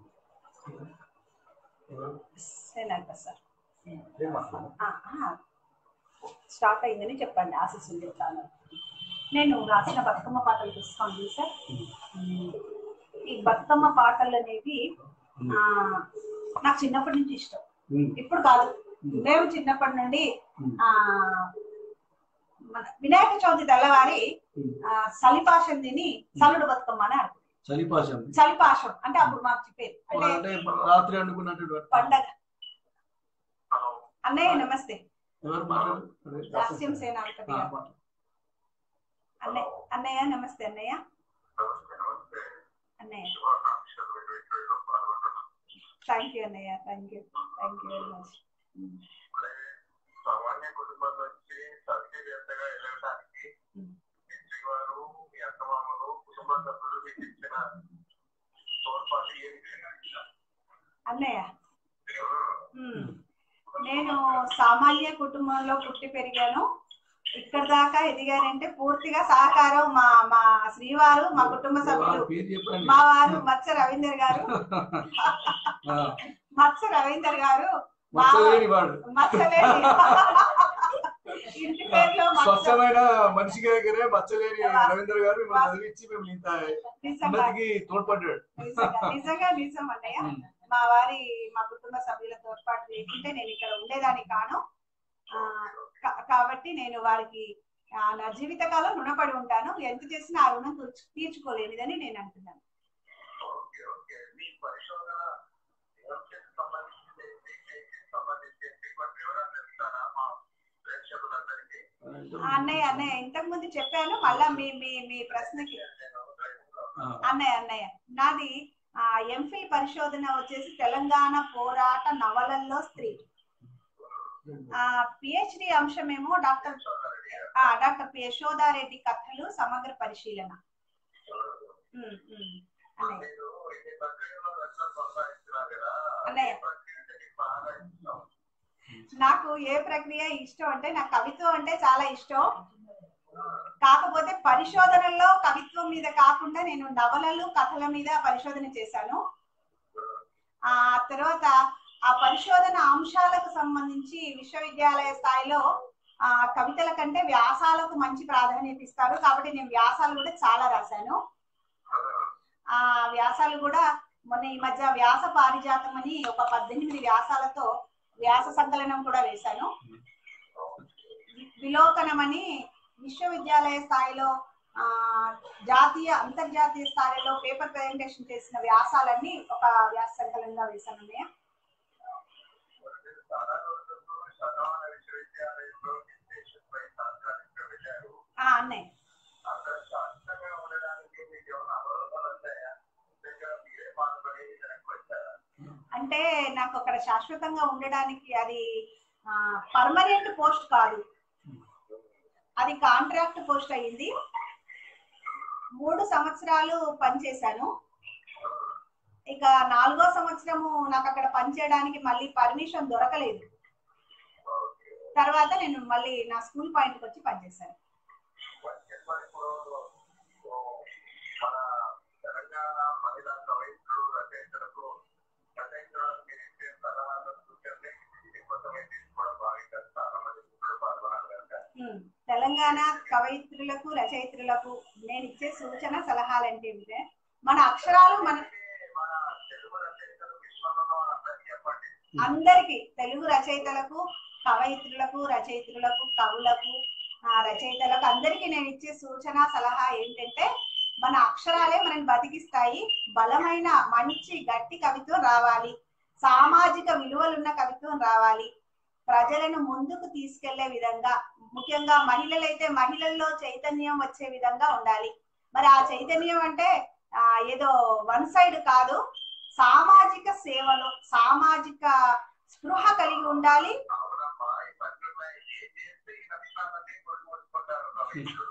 సెనర్ ప్రసాద్ ఏం మాట్లాడు? ఆ, ఆ. స్టార్ట్ అయిందని చెప్పండి ఆశీస్సులు చెప్తాను నేను రాసిన బతుకమ్మ పాటలు తీసుకోండి సార్ ఉమ్, ఈ బతుకమ్మ పాటలు అనేవి ఆ, నాకు చిన్నప్పటి నుంచి ఇష్టం ఉం. ఇప్పుడు కాదు మేము చిన్నప్పటి నుండి ఉం. ఆ మన వినాయక చవితి తెల్లవారి ఉం. ఆ, సలిపాషం తిని సల్లుడు బతుకమ్మ అని ఆడుతుంది చలిపాశం చలిపాషం అంటే అప్పుడు మాకు చెప్పేది అంటే అంటే రాత్రి అనుకున్నటువంటి పండగ హలో అన్నయ్య నమస్తే ఎవరు మాట్లాడు అదే, దాస్యం సేన ఆ, అంకటి మాట్లాడు. అన్నయ్య అన్నయ్య నమస్తే అన్నయ్య నమస్తే నమస్తే అన్నయ్య శుభాకాంక్షలు వెంకటేశ్వర పాల్గొంటున్నాను థ్యాంక్ యూ అన్నయ్య thank you thank you very much అలాగే సామాన్య కుటుంబం నుంచి సభ్యవేత్తగా వెళ్ళడానికి ఉమ్. మీ శ్రీవారు మీ అత్తమామలు కుటుంబ సభ్యులు మీకు ఇచ్చిన తోడ్పాటు ఏమిటి అన్నయ్య ఉమ్. నేను సామాన్య కుటుంబంలో పుట్టి పెరిగాను ఇక్కడ దాకా ఎదిగానంటే పూర్తిగా సహకారం మా మా శ్రీవారు మా కుటుంబ వాళ్ళ సభ్యులు పేరు చెప్పండి మా వారు మత్స రవీందర్ గారు ఆ, మత్స రవీందర్ గారు మా మచ్చలేని వాడు మత్సలేని ఇంటి పేరులో మత్స స్వచ్ఛమైన మనిషి దగ్గరే మచ్చలేని రవీంద్ర గారు మిమ్మల్ని చదివించి మేము ఇంత నిజంగా ఉన్నతికి తోడ్పడ్డాడు నిజంగా నిజంగా నిజం అన్నయ్య ఉమ్. మా వారి మా కుటుంబ సభ్యుల తోడ్పాటు లేకుంటే నేను ఇక్కడ ఉండేదాన్ని కాను ఆ, కా- కాబట్టి నేను వారికి ఆ, నా జీవితకాలం రుణపడి ఉంటాను ఎంత చేసినా ఆ రుణం తీర్చు- తీర్చుకోలేనిదని నేను అంటున్నాను ఓకే ఓకే మీ పరిశోధన ఎవరికి సంబంధించింది మీ కేసుకి సంబంధించింది కొన్ని వివరాలు తెలుస్తారా మా ప్రేక్షకులందరికీ ఆ, అన్నయ్య అన్నయ్య ఇంతకు ముందు చెప్పాను మళ్ళా మీ మీ మీ ప్రశ్నకి ఆ, అన్నయ్య అన్నయ్య నాది ఆ ఎంఫిల్ పరిశోధన వచ్చేసి తెలంగాణ పోరాట నవలల్లో స్త్రీ ఆ పిహెచ్డి అంశమేమో డాక్టర్ ఆ డాక్టర్ పి యశోదారెడ్డి కథలు సమగ్ర పరిశీలన ఉమ్, ఉమ్. అన్నయ్య మీరు ఇన్ని ప్రక్రియలో రచనలు కొనసాగిస్తున్నారు కదా అన్నయ్య. ఈ ప్రక్రియ అంటే మీకు బాగా ఇష్టం నాకు ఏ ప్రక్రియ ఇష్టం అంటే నాకు కవిత్వం అంటే చాలా ఇష్టం కాకపోతే పరిశోధనల్లో కవిత్వం మీద కాకుండా నేను నవలలు కథల మీద పరిశోధన చేశాను ఆ తర్వాత ఆ పరిశోధన అంశాలకు సంబంధించి విశ్వవిద్యాలయ స్థాయిలో ఆ కవితల కంటే వ్యాసాలకు మంచి ప్రాధాన్యత ఇస్తారు కాబట్టి నేను వ్యాసాలు కూడా చాలా రాశాను ఆ వ్యాసాలు కూడా మొన్న ఈ మధ్య వ్యాస పారిజాతం అని ఒక పద్దెనిమిది వ్యాసాలతో వ్యాస సంకలనం కూడా వేశాను విలోకనం అని విశ్వవిద్యాలయ స్థాయిలో ఆ జాతీయ అంతర్జాతీయ స్థాయిలో పేపర్ ప్రజెంటేషన్ చేసిన వ్యాసాలన్నీ ఒక వ్యాస సంకలనంగా వేశాను అన్నయ్య చాలా రోజులు శతమాన విశ్వవిద్యాలయంలో డిస్టేషన్ పై సంస్కరించ వెళ్ళారు ఆ అన్నయ్య అక్కడ శాంతంగా ఉండడానికి మీకు ఏమైనా అవరోధాలు వచ్చాయా ముఖ్యంగా మీరే బాధపడి వెనక్కి వచ్చారా అంటే నాకు అక్కడ శాశ్వతంగా ఉండడానికి అది పర్మనెంట్ పోస్ట్ కాదు అది కాంట్రాక్ట్ పోస్ట్ అయ్యింది మూడు సంవత్సరాలు పనిచేశాను ఇక నాలుగో సంవత్సరము నాకు అక్కడ పనిచేయడానికి మళ్ళీ పర్మిషన్ దొరకలేదు తర్వాత నేను మళ్ళీ నా స్కూల్ పాయింట్కి వచ్చి పనిచేశాను చెప్పండి ఇప్పుడు ఓ, మన తెలంగాణ మహిళా కవయిత్రులు రచయితలకు రచయితలకు మీరు ఇచ్చే సలహాలు సూచనలు నిమిత్తమే తీసుకోవడం భావిగా చాలా మంది ఇప్పుడు పాల్గొనాలి కనుక ఉమ్, తెలంగాణ కవయిత్రులకు రచయిత్రులకు నేను ఇచ్చే సూచన సలహాలు అంటే ఏమిటంటే మన అక్షరాలు మన మన తెలుగు రచయితలు విశ్వంలో అందరికీ చెప్పండి అందరికి తెలుగు రచయితలకు కవయిత్రులకు రచయిత్రులకు కవులకు ఆ రచయితలకు అందరికీ నేను ఇచ్చే సూచన సలహా ఏంటంటే మన అక్షరాలే మనని బతికిస్తాయి బలమైన మంచి గట్టి కవిత్వం రావాలి సామాజిక విలువలున్న కవిత్వం రావాలి ప్రజలను ముందుకు తీసుకెళ్లే విధంగా ముఖ్యంగా మహిళలైతే మహిళల్లో చైతన్యం వచ్చే విధంగా ఉండాలి మరి ఆ చైతన్యం అంటే ఆ ఏదో వన్ సైడ్ కాదు సామాజిక సేవలో సామాజిక స్పృహ కలిగి ఉండాలి అవునమ్మా ఈ పనులు ఏం చేస్తే ఈ లక్షణాలన్నీ కొనుక్కుంటారు కవయిత్రులు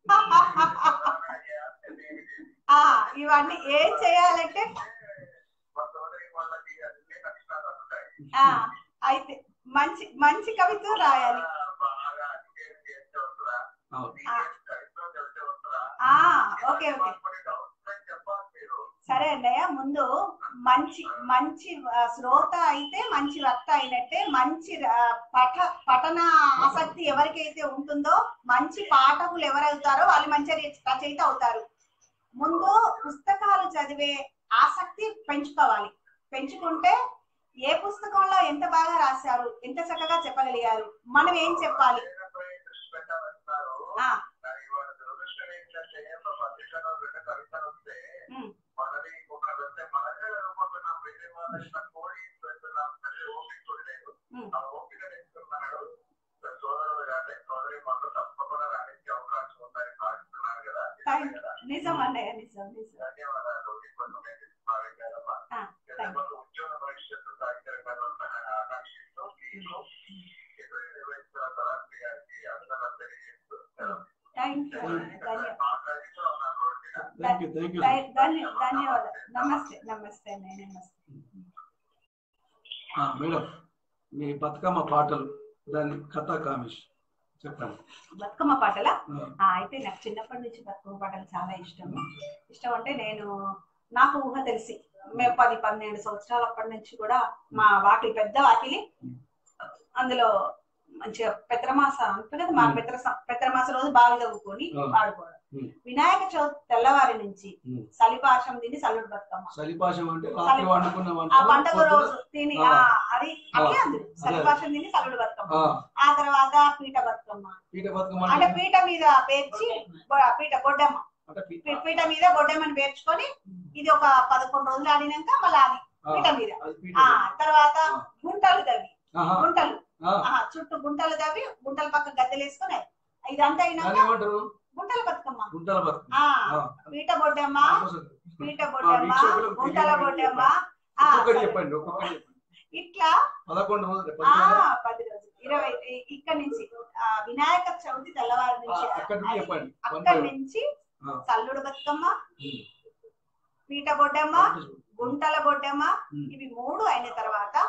ఆ ఇవన్నీ ఏం చేయాలంటే మా సోదరి వాళ్ళకి అన్ని లక్షణాలు ఉంటాయి ఆ అయితే మంచి మంచి కవిత్వం రాయాలి బాగా అధ్యయనం చేస్తే వస్తుందా అవును కవిత్వం తెలిస్తే వస్తుందా ఆ ఓకే ఓకే కొన్ని డౌట్స్ అని చెప్పాలి మీరు సరే అన్నయ్య ముందు మంచి మంచి ఆ, శ్రోత అయితే మంచి వక్త అయినట్టే మంచి ఆ, పఠ పఠన ఆసక్తి ఎవరికైతే ఉంటుందో మంచి పాఠకులు ఎవరవుతారో వాళ్ళు మంచి రచ- రచయిత అవుతారు ముందు పుస్తకాలు చదివే ఆసక్తి పెంచుకోవాలి పెంచుకుంటే ఏ పుస్తకంలో ఎంత బాగా రాశారు ఎంత చక్కగా చెప్పగలిగారు మనం ఏం చెప్పాలి లేనపై దృష్టి పెట్టాలంటున్నారు ఆ కానీ వాళ్ళ దురదృష్టం ఏంటంటే ఒక పత్రికలో రెండు కవితలు వస్తే ఉమ్, మనది ఒక వస్తే మనకే అనుకుంటున్నాం వేరే వాళ్ళ కోడి పెడుతున్నాం సరే ఓపిక కూడా లేదు ఉమ్. ఆ ఓపిక నేర్చుకున్నాడు సోదరుడు కానీ సోదరి మాకు తప్పకుండా రాణించే అవకాశం ఉందని భావిస్తున్నాను కదా థ్యాంక్ నిజం అన్నయ్య నిజం నిజం ధన్యవాదాలు ఇబ్బంది భావించారమ్మా ఆ, థ్యాంక్ మాకు ఉద్యోగ భవిష్యత్తు సాధించాలని ఆకాంక్షిస్తూ మీకు ఇరవై ఇరవై తరగతి గారికి అభినందనలు తెలియజేస్తూ థ్యాంక్ యూ ధన్యవాదాలు మాట్లాడిస్తూ ఉన్నాను థ్యాంక్ యూ థ్యాంక్ యూ ధన్య- ధన్య- ధన్యవాదాలు నమస్తే నమస్తే అన్నయ్య నమస్తే మేడం మీ బతుకమ్మ పాటలు దాని కథా కామిష్ చెప్పండి బతుకమ్మ పాటల ఆ, ఆ, అయితే నాకు చిన్నప్పటి నుంచి బతుకమ్మ పాటలు చాలా ఇష్టం ఇష్టం అంటే నేను నాకు ఊహ తెలిసి మేము పది పన్నెండు సంవత్సరాల అప్పటి నుంచి కూడా మా వాకిలి పెద్ద వాకిలి అందులో మంచిగా పెత్రమాస అంతే కదా మా మ్. పెత్ర పెత్రమాస రోజు బాగా చదువుకొని ఆ. పాడుకోవడం మ్. వినాయక చవితి తెల్లవారి నుంచి మ్. సలిపాశం తిని సల్లుడు బతుకమ్మ సలిపాశం అంటే రాత్రి సలి- వండుకున్న ఆ వంట పండుగ రోజు తిని ఆ. ఆ, అది అట్లే అందరు సలిపాశం తిని సల్లుడు బతుకమ్మ ఆ తర్వాత పీట బతుకమ్మ పీట బతుకమ్మ అంటే అంటే పీట మీద పేర్చి బొ- పీట బొడ్డమ్మ అంటే పీ- పీ- పీట మీద బొడ్డమ్మని పేర్చుకొని ఇది ఒక పదకొండు రోజులు ఆడినాక మళ్ళీ అది ఆ, పీట మీద అది పీట ఆ తర్వాత ఆ. గుంటలు తవ్వి ఆహా, గుంటలు ఆ, ఆ, చుట్టూ గుంటలు తవ్వి గుంటల పక్క గద్దెలు వేసుకొని ఇదంతా దాన్ని అయినాక ఏమంటారు గుంటల బతుకమ్మ గుంటల బతుకమ్మ ఆ ఆ, పీట బొడ్డమ్మ దానికోసం. పీట బొడ్డమ్మ వీక్షకులకు గుంటల తెలియని బొడ్డమ్మ ఆ, ఒక్కొక్కటి చెప్పండి ఒక్కొక్కటి చెప్పండి ఇట్లా పదకొండు రోజులు ఆ పదకొండు పది రోజులు ఇరవై ఇ- ఇక్కడ నుంచి ఆ వినాయక చవితి తెల్లవారి నుంచి ఆ, అక్కడి నుంచి అది- చెప్పండి. అక్కడి పండుగ. నుంచి ఆ. చల్లుడు బతుకమ్మ ఉమ్. పీట బొడ్డమ్మ గుంటల బొడ్డమ్మ ఉమ్. ఇవి మూడు అయిన తర్వాత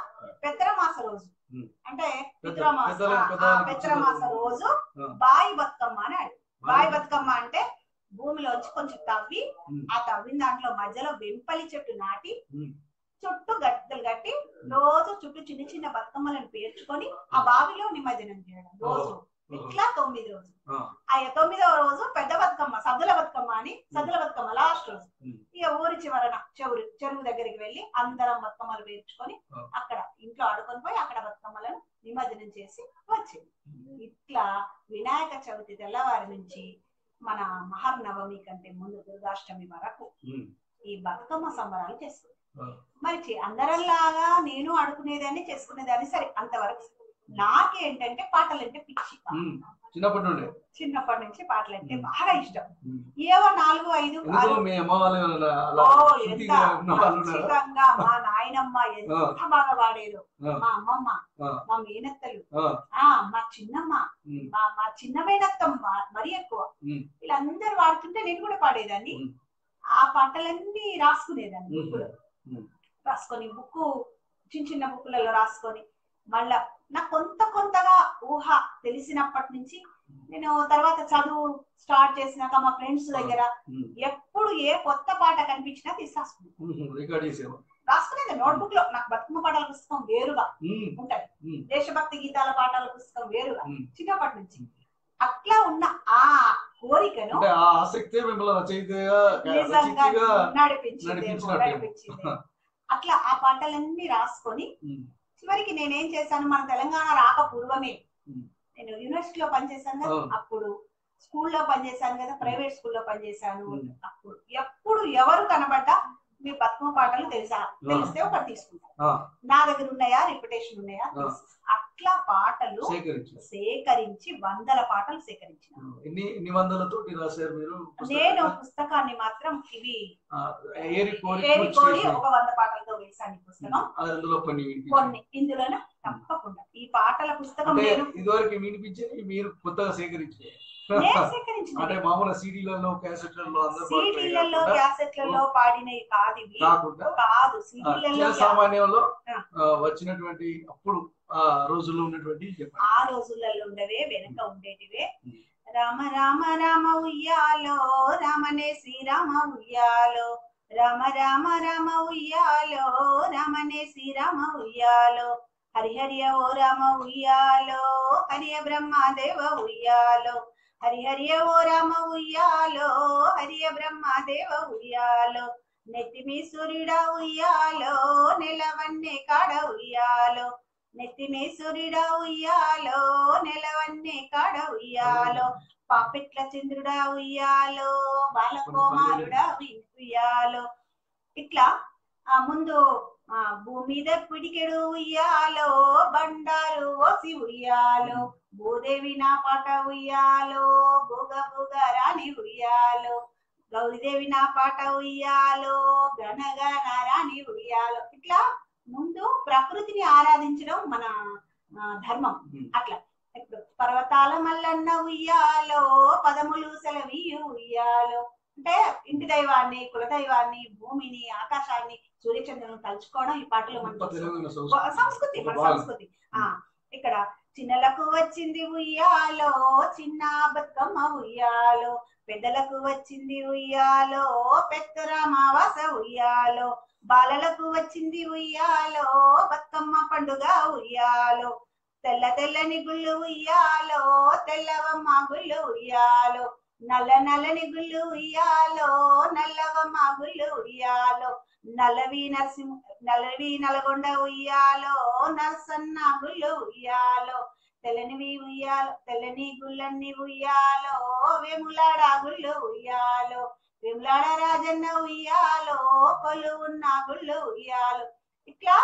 పెత్తరమాస రోజు ఉమ్. అంటే పెద్ద- పితరమాస పెద్దలకు ఆ, పెద్దవాళ్ళకి పెత్తరమాస ఇచ్చిన రోజు ఆ. బాయి బతుకమ్మ అని అడిగి బాయి బతుకమ్మ అంటే భూమిలోంచి కొంచెం తవ్వి ఉమ్. ఆ తవ్విన దాంట్లో మధ్యలో వెంపలి చెట్టు నాటి ఉమ్. చుట్టూ గట్టలు కట్టి రోజు చుట్టూ చిన్న చిన్న బతుకమ్మలను పేర్చుకొని ఆ బావిలో నిమజ్జనం చేయడం రోజు ఓహో. ఇట్లా తొమ్మిది రోజు ఆ. ఆ తొమ్మిదవ రోజు పెద్ద బతుకమ్మ సద్దుల బతుకమ్మ అని సద్దుల బతుకమ్మ లాస్ట్ రోజు ఉమ్. ఇక ఊరి చివరన చెరువు చెరువు దగ్గరికి వెళ్ళి అందరం బతుకమ్మలు పేర్చుకొని ఆ. అక్కడ ఇంట్లో ఆడుకొని పోయి అక్కడ బతుకమ్మలను నిమజ్జనం చేసి వచ్చింది ఇట్లా వినాయక చవితి తెల్లవారి నుంచి మన మహర్నవమి కంటే ముందు దుర్గాష్టమి వరకు ఉమ్. ఈ బతుకమ్మ సంబరాలు చేస్తుంది ఆ. మరి చే- అందరంలాగా నేను ఆడుకునేదాన్ని చేసుకునేదాన్ని సరే అంతవరకు నాకేంటంటే పాటలు అంటే పిచ్చి ఉమ్. చిన్నప్పటి నుండి చిన్నప్పటి నుంచి పాటలు అంటే ఉమ్. బాగా ఇష్టం ఉమ్. ఏవో నాలుగు ఐదు ఎందుకో ఆరు మీ అమ్మ వాళ్ళు ఏమన్నా అలా ఓ, శృతిగా ఎంత ఉన్న వాళ్ళు ఉన్నారా? ఖచ్చితంగా మా నాయనమ్మ ఎంత బాగా పాడేరు ఆ. మా అమ్మమ్మ ఆ. మా మేనత్తలు ఆ. ఆ మా చిన్నమ్మ ఉమ్. మా మా చిన్న మేనత్తమ్మ మరి ఎక్కువ ఉమ్. వీళ్ళందరూ పాడుతుంటే నేను కూడా పాడేదాన్ని ఉమ్. ఆ పాటలన్నీ రాసుకునేదాన్ని ఉమ్. బుక్కులో ఉమ్. రాసుకొని బుక్కు చిన్న చిన్న బుక్కులలో రాసుకొని మళ్ళా నాకు కొంత కొంతగా ఊహ తెలిసినప్పటి నుంచి నేను తర్వాత చదువు స్టార్ట్ చేసినాక మా ఫ్రెండ్స్ దగ్గర ఉమ్. ఎప్పుడు ఏ కొత్త పాట కనిపించినా తీసి రాసుకునేది ఉమ్. రికార్డ్ చేసేవా రాసుకునేది నోట్బుక్ లో నాకు బతుకమ్మ పాటల పుస్తకం వేరుగా ఉమ్. ఉంటది ఉమ్. దేశభక్తి గీతాల పాటల పుస్తకం వేరుగా ఉమ్. చిన్నప్పటి నుంచి అట్లా ఉన్న ఆ కోరికను అంటే ఆ ఆసక్తే మిమ్మల్ని రచయితగా నిజంగా రచయితగా నడిపించింది నడిపించినట్టు. నడిపించింది అట్లా ఆ పాటలన్నీ రాసుకొని ఉమ్. చివరికి నేనేం చేశాను మన తెలంగాణ రాక పూర్వమే ఉమ్. నేను యూనివర్సిటీలో పనిచేశాను కదా అవును. అప్పుడు స్కూల్లో పనిచేశాను కదా ప్రైవేట్ స్కూల్లో పనిచేశాను ఉమ్. అప్పుడు ఎప్పుడు ఎవరు కనబడ్డా మీ బతుకమ్మ పాటలు తెలుసా తెలిస్తే ఒకటి తీసుకుంటాను ఆ. నా దగ్గర ఉన్నాయా రిపిటేషన్ ఉన్నాయా తెలుసు. అట్లా పాటలు సేకరించారు సేకరించి వందల పాటలు సేకరించిన ఎన్ని ఎన్ని వందలతోటి రాశారు మీరు నేను పుస్తకాన్ని? పుస్తకాన్ని మాత్రం ఇవి ఆ, ఏరి కోరి ఏరి పూర్తి కోరి చేసి, ఒక వంద పాటలతో వేశాను ఈ పుస్తకం అది అందులో కొన్ని వినిపించారు. కొన్ని ఇందులోనే తప్పకుండా ఈ పాటల పుస్తకం అంటే నేను ఇదివరకు వినిపించేది మీరు కొత్తగా సేకరించారు నేను సేకరించిన అంటే మామూలు సీడీలలో క్యాసెట్లలో అందరూ పాటలు సీడీలలో కాకుండా- క్యాసెట్లలో పాడినవి కాదు ఇవి కాకుండా కాదు ఆ, సీడీలలో జనసామాన్యంలో ఆ. ఆ, వచ్చినటువంటి అప్పుడు ఆ రోజుల్లో ఉన్నటువంటి చెప్పండి ఆ రోజులలో ఉండవే వెనక ఉండేటివే ఉమ్. రామ రామ రామ ఉయ్యాలో రామనే శ్రీరామ ఉయ్యాలో రామ రామ రామ ఉయ్యాలో రామనే శ్రీరామ ఉయ్యాలో హరిహరియ ఓ రామ ఉయ్యాలో హరియ బ్రహ్మదేవ ఉయ్యాలో హరిహరియ ఓ రామ ఉయ్యాలో హరియ బ్రహ్మదేవ ఉయ్యాలో నెత్తిమి సూర్యుడా ఉయ్యాలో నెలవన్నే కాడ ఉయ్యాలో నెత్తిమి సూర్యుడా ఉయ్యాలో నెలవన్నే కాడ ఉయ్యాలో పాపెట్ల చంద్రుడా ఉయ్యాలో బాలకుమారుడా ఉయ్యాలో ఇట్లా ఆ ముందు ఆ భూమి మీద పిడికెడు ఉయ్యాలో బండారు ఓసి ఉయ్యాలో భూదేవి నా పాట ఉయ్యాలో బుగ బుగ రాణి ఉయ్యాలో గౌరీదేవి నా పాట ఉయ్యాలో గణగణ రాణి ఉయ్యాలో ఇట్లా ముందు ప్రకృతిని ఆరాధించడం మన ఆ, ధర్మం ఉమ్. అట్లా ఇప్పుడు పర్వతాల మల్లన్న ఉయ్యాలో పదములు సెలవియు ఉయ్యాలో అంటే ఇంటి దైవాన్ని కులదైవాన్ని భూమిని ఆకాశాన్ని సూర్యచంద్రులను తలుచుకోవడం ఈ పాటలో గొప్ప మనం తెలంగాణ గొ- సంస్కృతి మన బాగా. సంస్కృతి ఆ ఇక్కడ చిన్నలకు వచ్చింది ఉయ్యాలో చిన్న బతుకమ్మ ఉయ్యాలో పెద్దలకు వచ్చింది ఉయ్యాలో పెద్దరామావాస ఉయ్యాలో బాలలకు వచ్చింది ఉయ్యాలో బతుకమ్మ పండుగ ఉయ్యాలో తెల్ల తెల్లని గుళ్ళు ఉయ్యాలో తెల్లవమ్మ గుళ్ళు ఉయ్యాలో నల్ల నల్లని గుళ్ళు ఉయ్యాలో నల్లవమ్మ గుళ్ళు ఉయ్యాలో నల్లవి నరసింహ నల్లవి నల్గొండ ఉయ్యాలో నరసన్న గుళ్ళు ఉయ్యాలో తెల్లనివి ఉయ్యాలో తెల్లని గుళ్ళన్ని ఉయ్యాలో వేములాడ గుళ్ళు ఉయ్యాలో వేములాడ రాజన్న ఉయ్యాలో కొలు ఉన్న గుళ్ళు ఉయ్యాలో ఇట్లా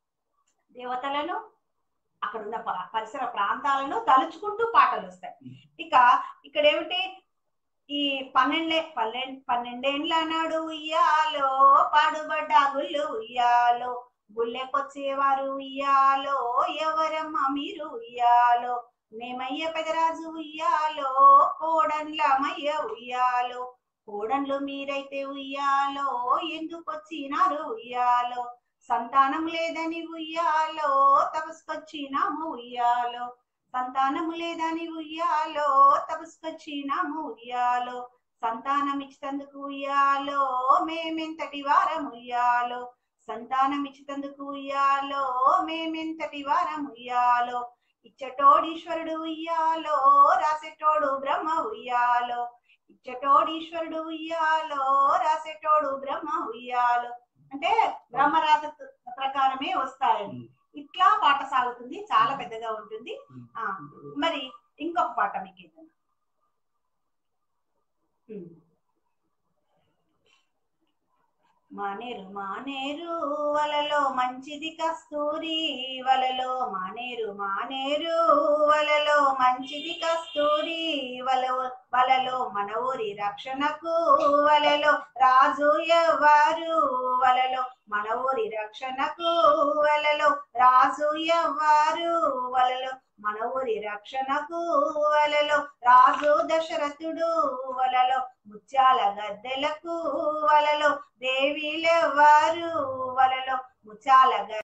దేవతలను అక్కడ ఉన్న ప- పరిసర ప్రాంతాలను తలుచుకుంటూ పాటలు వస్తాయి ఇక ఇక్కడ ఏమిటి ఈ పన్నెండే పన్నెండు పన్నెండేండ్ల నాడు ఉయ్యాలో పాడుబడ్డ గుళ్ళు ఉయ్యాలో గుళ్ళెకొచ్చేవారు ఉయ్యాలో ఎవరమ్మ మీరు ఉయ్యాలో మేమయ్య పెదరాజు ఉయ్యాలో కోడన్లమయ్య ఉయ్యాలో కోడన్లు మీరైతే ఉయ్యాలో ఎందుకొచ్చినారు ఉయ్యాలో సంతానం లేదని ఉయ్యాలో తపస్కొచ్చినాము ఉయ్యాలో సంతానము లేదని ఉయ్యాలో తపస్కొచ్చినాము ఉయ్యాలో సంతానం ఇచ్చినందుకు ఉయ్యాలో మేమెంతటి వారం ఉయ్యాలో సంతానం ఇచ్చినందుకు ఉయ్యాలో మేమెంతటి వారం ఉయ్యాలో ఇచ్చటోడీశ్వరుడు ఉయ్యాలో రాసేటోడు బ్రహ్మ ఉయ్యాలో ఇచ్చటోడీశ్వరుడు ఉయ్యాలో రాసేటోడు బ్రహ్మ ఉయ్యాలో అంటే బ్రహ్మరాత ప్రకారమే వస్తాయని ఇట్లా పాట సాగుతుంది చాలా పెద్దగా ఉంటుంది ఆ మరి ఇంకొక పాట మీకు ఏదైనా ఉమ్. మానేరు మానేరు వలలో మంచిది కస్తూరి వలలో మానేరు మానేరు వలలో మంచిది కస్తూరి వల వలలో మన ఊరి రక్షణకు వలలో రాజు ఎవ్వరు వలలో మన ఊరి రక్షణకు వలలో రాజు ఎవ్వరు వలలో మన ఊరి రక్షణకు వలలో రాజు దశరథుడు వలలో ముత్యాల గద్దెలకు వలలో దేవీలెవ్వరు వలలో ముత్యాల గ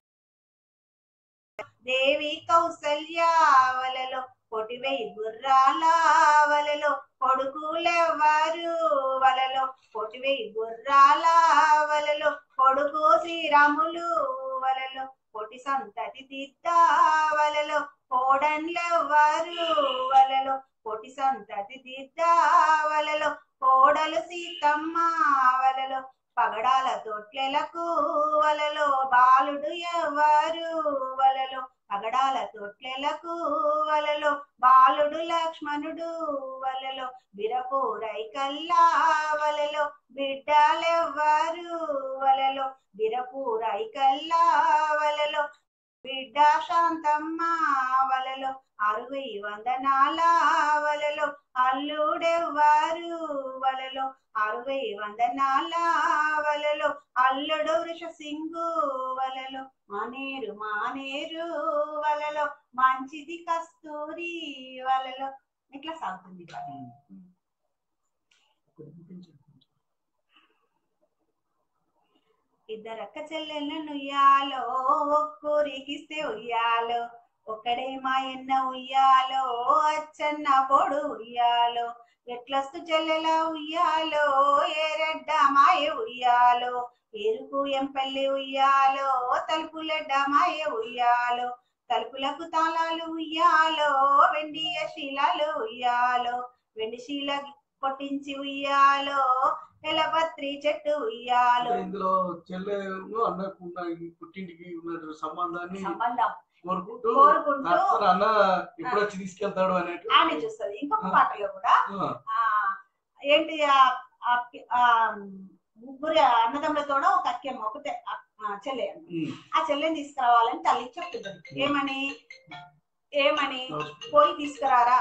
దేవి కౌసల్య వలలో కొటివేయి గుర్రాల వలలో కొడుకులెవ్వరు వలలో కొటివేయి గుర్రాల వలలో కొడుకు శ్రీరాములు వలలో కొటి సంతతి దిద్ద వలలో కోడన్లెవ్వరు వలలో కొటి సంతతి దిద్ద వలలో కోడలు సీతమ్మ వలలో పగడాల తొట్లెలకు వలలో బాలుడు ఎవరు వలలో పగడాల తొట్లెలకు వలలో బాలుడు లక్ష్మణుడు వలలో బిరపూరై కల్లా వలలో బిడ్డలెవ్వరు వలలో బిరపూరై కల్లా వలలో బిడ్డ శాంతమ్మ వలలో అరవై వందనాల వలలో అల్లుడెవ్వరు వలలో అరవై వందనాల వలలో అల్లుడు వృషసింగు వలలో మానేరు మానేరు వలలో మంచిది కస్తూరి వలలో ఇట్లా సాగుతుంది పాట. ఇద్దరక్క చెల్లెళ్ళను ఉయ్యాలో ఒక్కూరికిస్తే ఉయ్యాలో ఒక్కడే మా ఎన్న ఉయ్యాలో అచ్చన్న పొడు ఉయ్యాలో ఎట్లస్తు చెల్లెల ఉయ్యాలో ఏరెడ్డ మాయ ఉయ్యాలో ఎరుకు ఎంపల్లి ఉయ్యాలో తలుపులెడ్డ మాయ ఉయ్యాలో తలుపులకు తాళాలు ఉయ్యాలో వెండి శీలాలు ఉయ్యాలో వెండి శీల కొట్టించి ఉయ్యాలో ఎలపత్రి చెట్టు ఉయ్యాలో అంటే ఇందులో చెల్లె అన్నకు ఉన్న ఈ పుట్టింటికి ఉన్న సంబంధాన్ని సంబంధం కోరుకుంటూ కోరుకుంటూ కాస్త అన్న ఎప్పుడు వచ్చి తీసుకెళ్తాడు అనేట్టు ఆమె చూస్తుంది ఇంకొక పాటలో కూడా ఆ, ఆ ఏంటి ఆ- ఆ- ఆ ముగ్గురు అన్నదమ్ములతోడ ఒక అక్కెమ్మ ఒకటే ఆ- ఆ చెల్లె అన్నమాట. ఉమ్, ఆ చెల్లెని తీసుకురావాలని తల్లి చెప్తుంది ఏమని ఏమని పోయి తీసుకురారా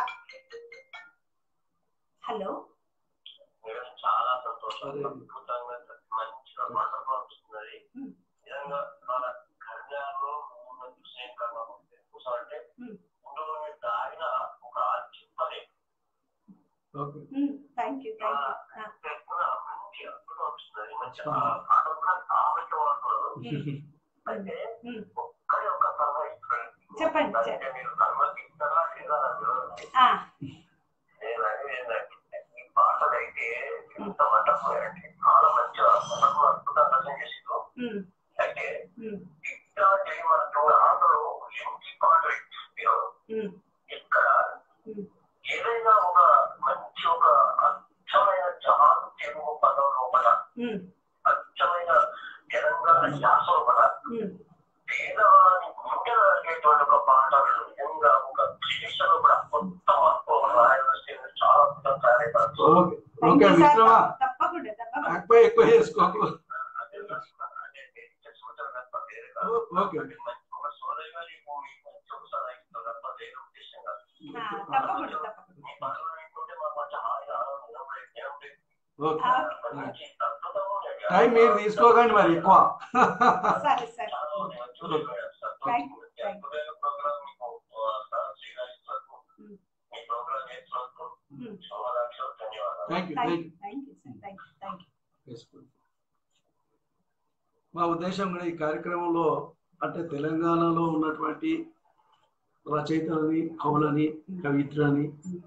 హలో మేడం చాలా సంతోషం అదే. అద్భుతంగా మంచిగా వండర్ఫుల్ అనిపిస్తున్నది Hmm. నిజంగా మన కళ్యాణంలో ఉన్న విషయం కన్నా ఎక్కువ అంటే Hmm. ముందులో మీరు దాగిన ఒక చిప్పలే okay thank you thank you కూడా మంచి అద్భుతం అనిపిస్తున్నది మంచి Ah. పాట కూడా కాబట్టి వాడుతున్నారు అయితే Hmm. ఒక్కడే ఒక సలహా ఇస్తున్నాను చెప్పండి, అంటే చెప్పండి. మీరు అనుమతిస్తారా లేదా నాకు ఆ, నేను అనేది ఏంటంటే ఈ పాటలు అయితే ఎంత వండర్ఫుల్ చాలా మంచిగా మనకు అద్భుతంగా అర్థం చేసిందో ఉమ్, అయితే ఉమ్, ఇంకా చేయమంటూ ఆటలో ఎంపీ పాట ఉమ్, ఇక్కడ ఉమ్, ఏదైనా ఒక మంచి ఒక అచ్చమైన జవాబు తెలుగు పదం లోపల ఉమ్, అచ్చమైన తెలంగాణ యాస లోపల ఉమ్. పేదవాని గుండె కలిగేటువంటి ఒక పాటలు నిజంగా ఒక విశేషంలో కూడా కొత్త మార్పు రాయవలసి చాలా అద్భుతం తయారైపోతుంది okay Thank okay you, sir. మిత్రమా తప్పకుండా తప్పకుండా ఎక్కువ ఎక్కువ చేసుకోకు అదే అదే సూచన తప్ప వేరే కాదు ఓకే మంచి ఒక సోదరి గారి భూమి మంచి ఒక సలహా ఇస్తారు తప్ప వేరే ఉద్దేశం కాదు ఆ, తప్పకుండా తప్పకుండా మీ పాటలు వింటుంటే మాకు మంచి హాయిగా ఆనందంగా ఉండే జ్ఞానం ఉండే ఓకే ఆ, మంచి అద్భుతంగా ఉండేది. టైం మీరు తీసుకోకండి మరి ఎక్కువ సరే సరే చాలా ఉంది. మంచి ఉంది మేడం. Thank you. మంచి అద్భుతమైన ప్రోగ్రామ్ మీకు ఆ, సార్ శ్రీరాజు Mm. మీ ప్రోగ్రామ్ చేస్తున్నందుకు ఉమ్. చాలా లక్షలు ధన్యవాదాలు thank you thank thank you thank you sir thank you thank you you మా ఉద్దేశం కూడా ఈ కార్యక్రమంలో అంటే తెలంగాణలో ఉన్నటువంటి రచయితలని కవులని కవిత్రులని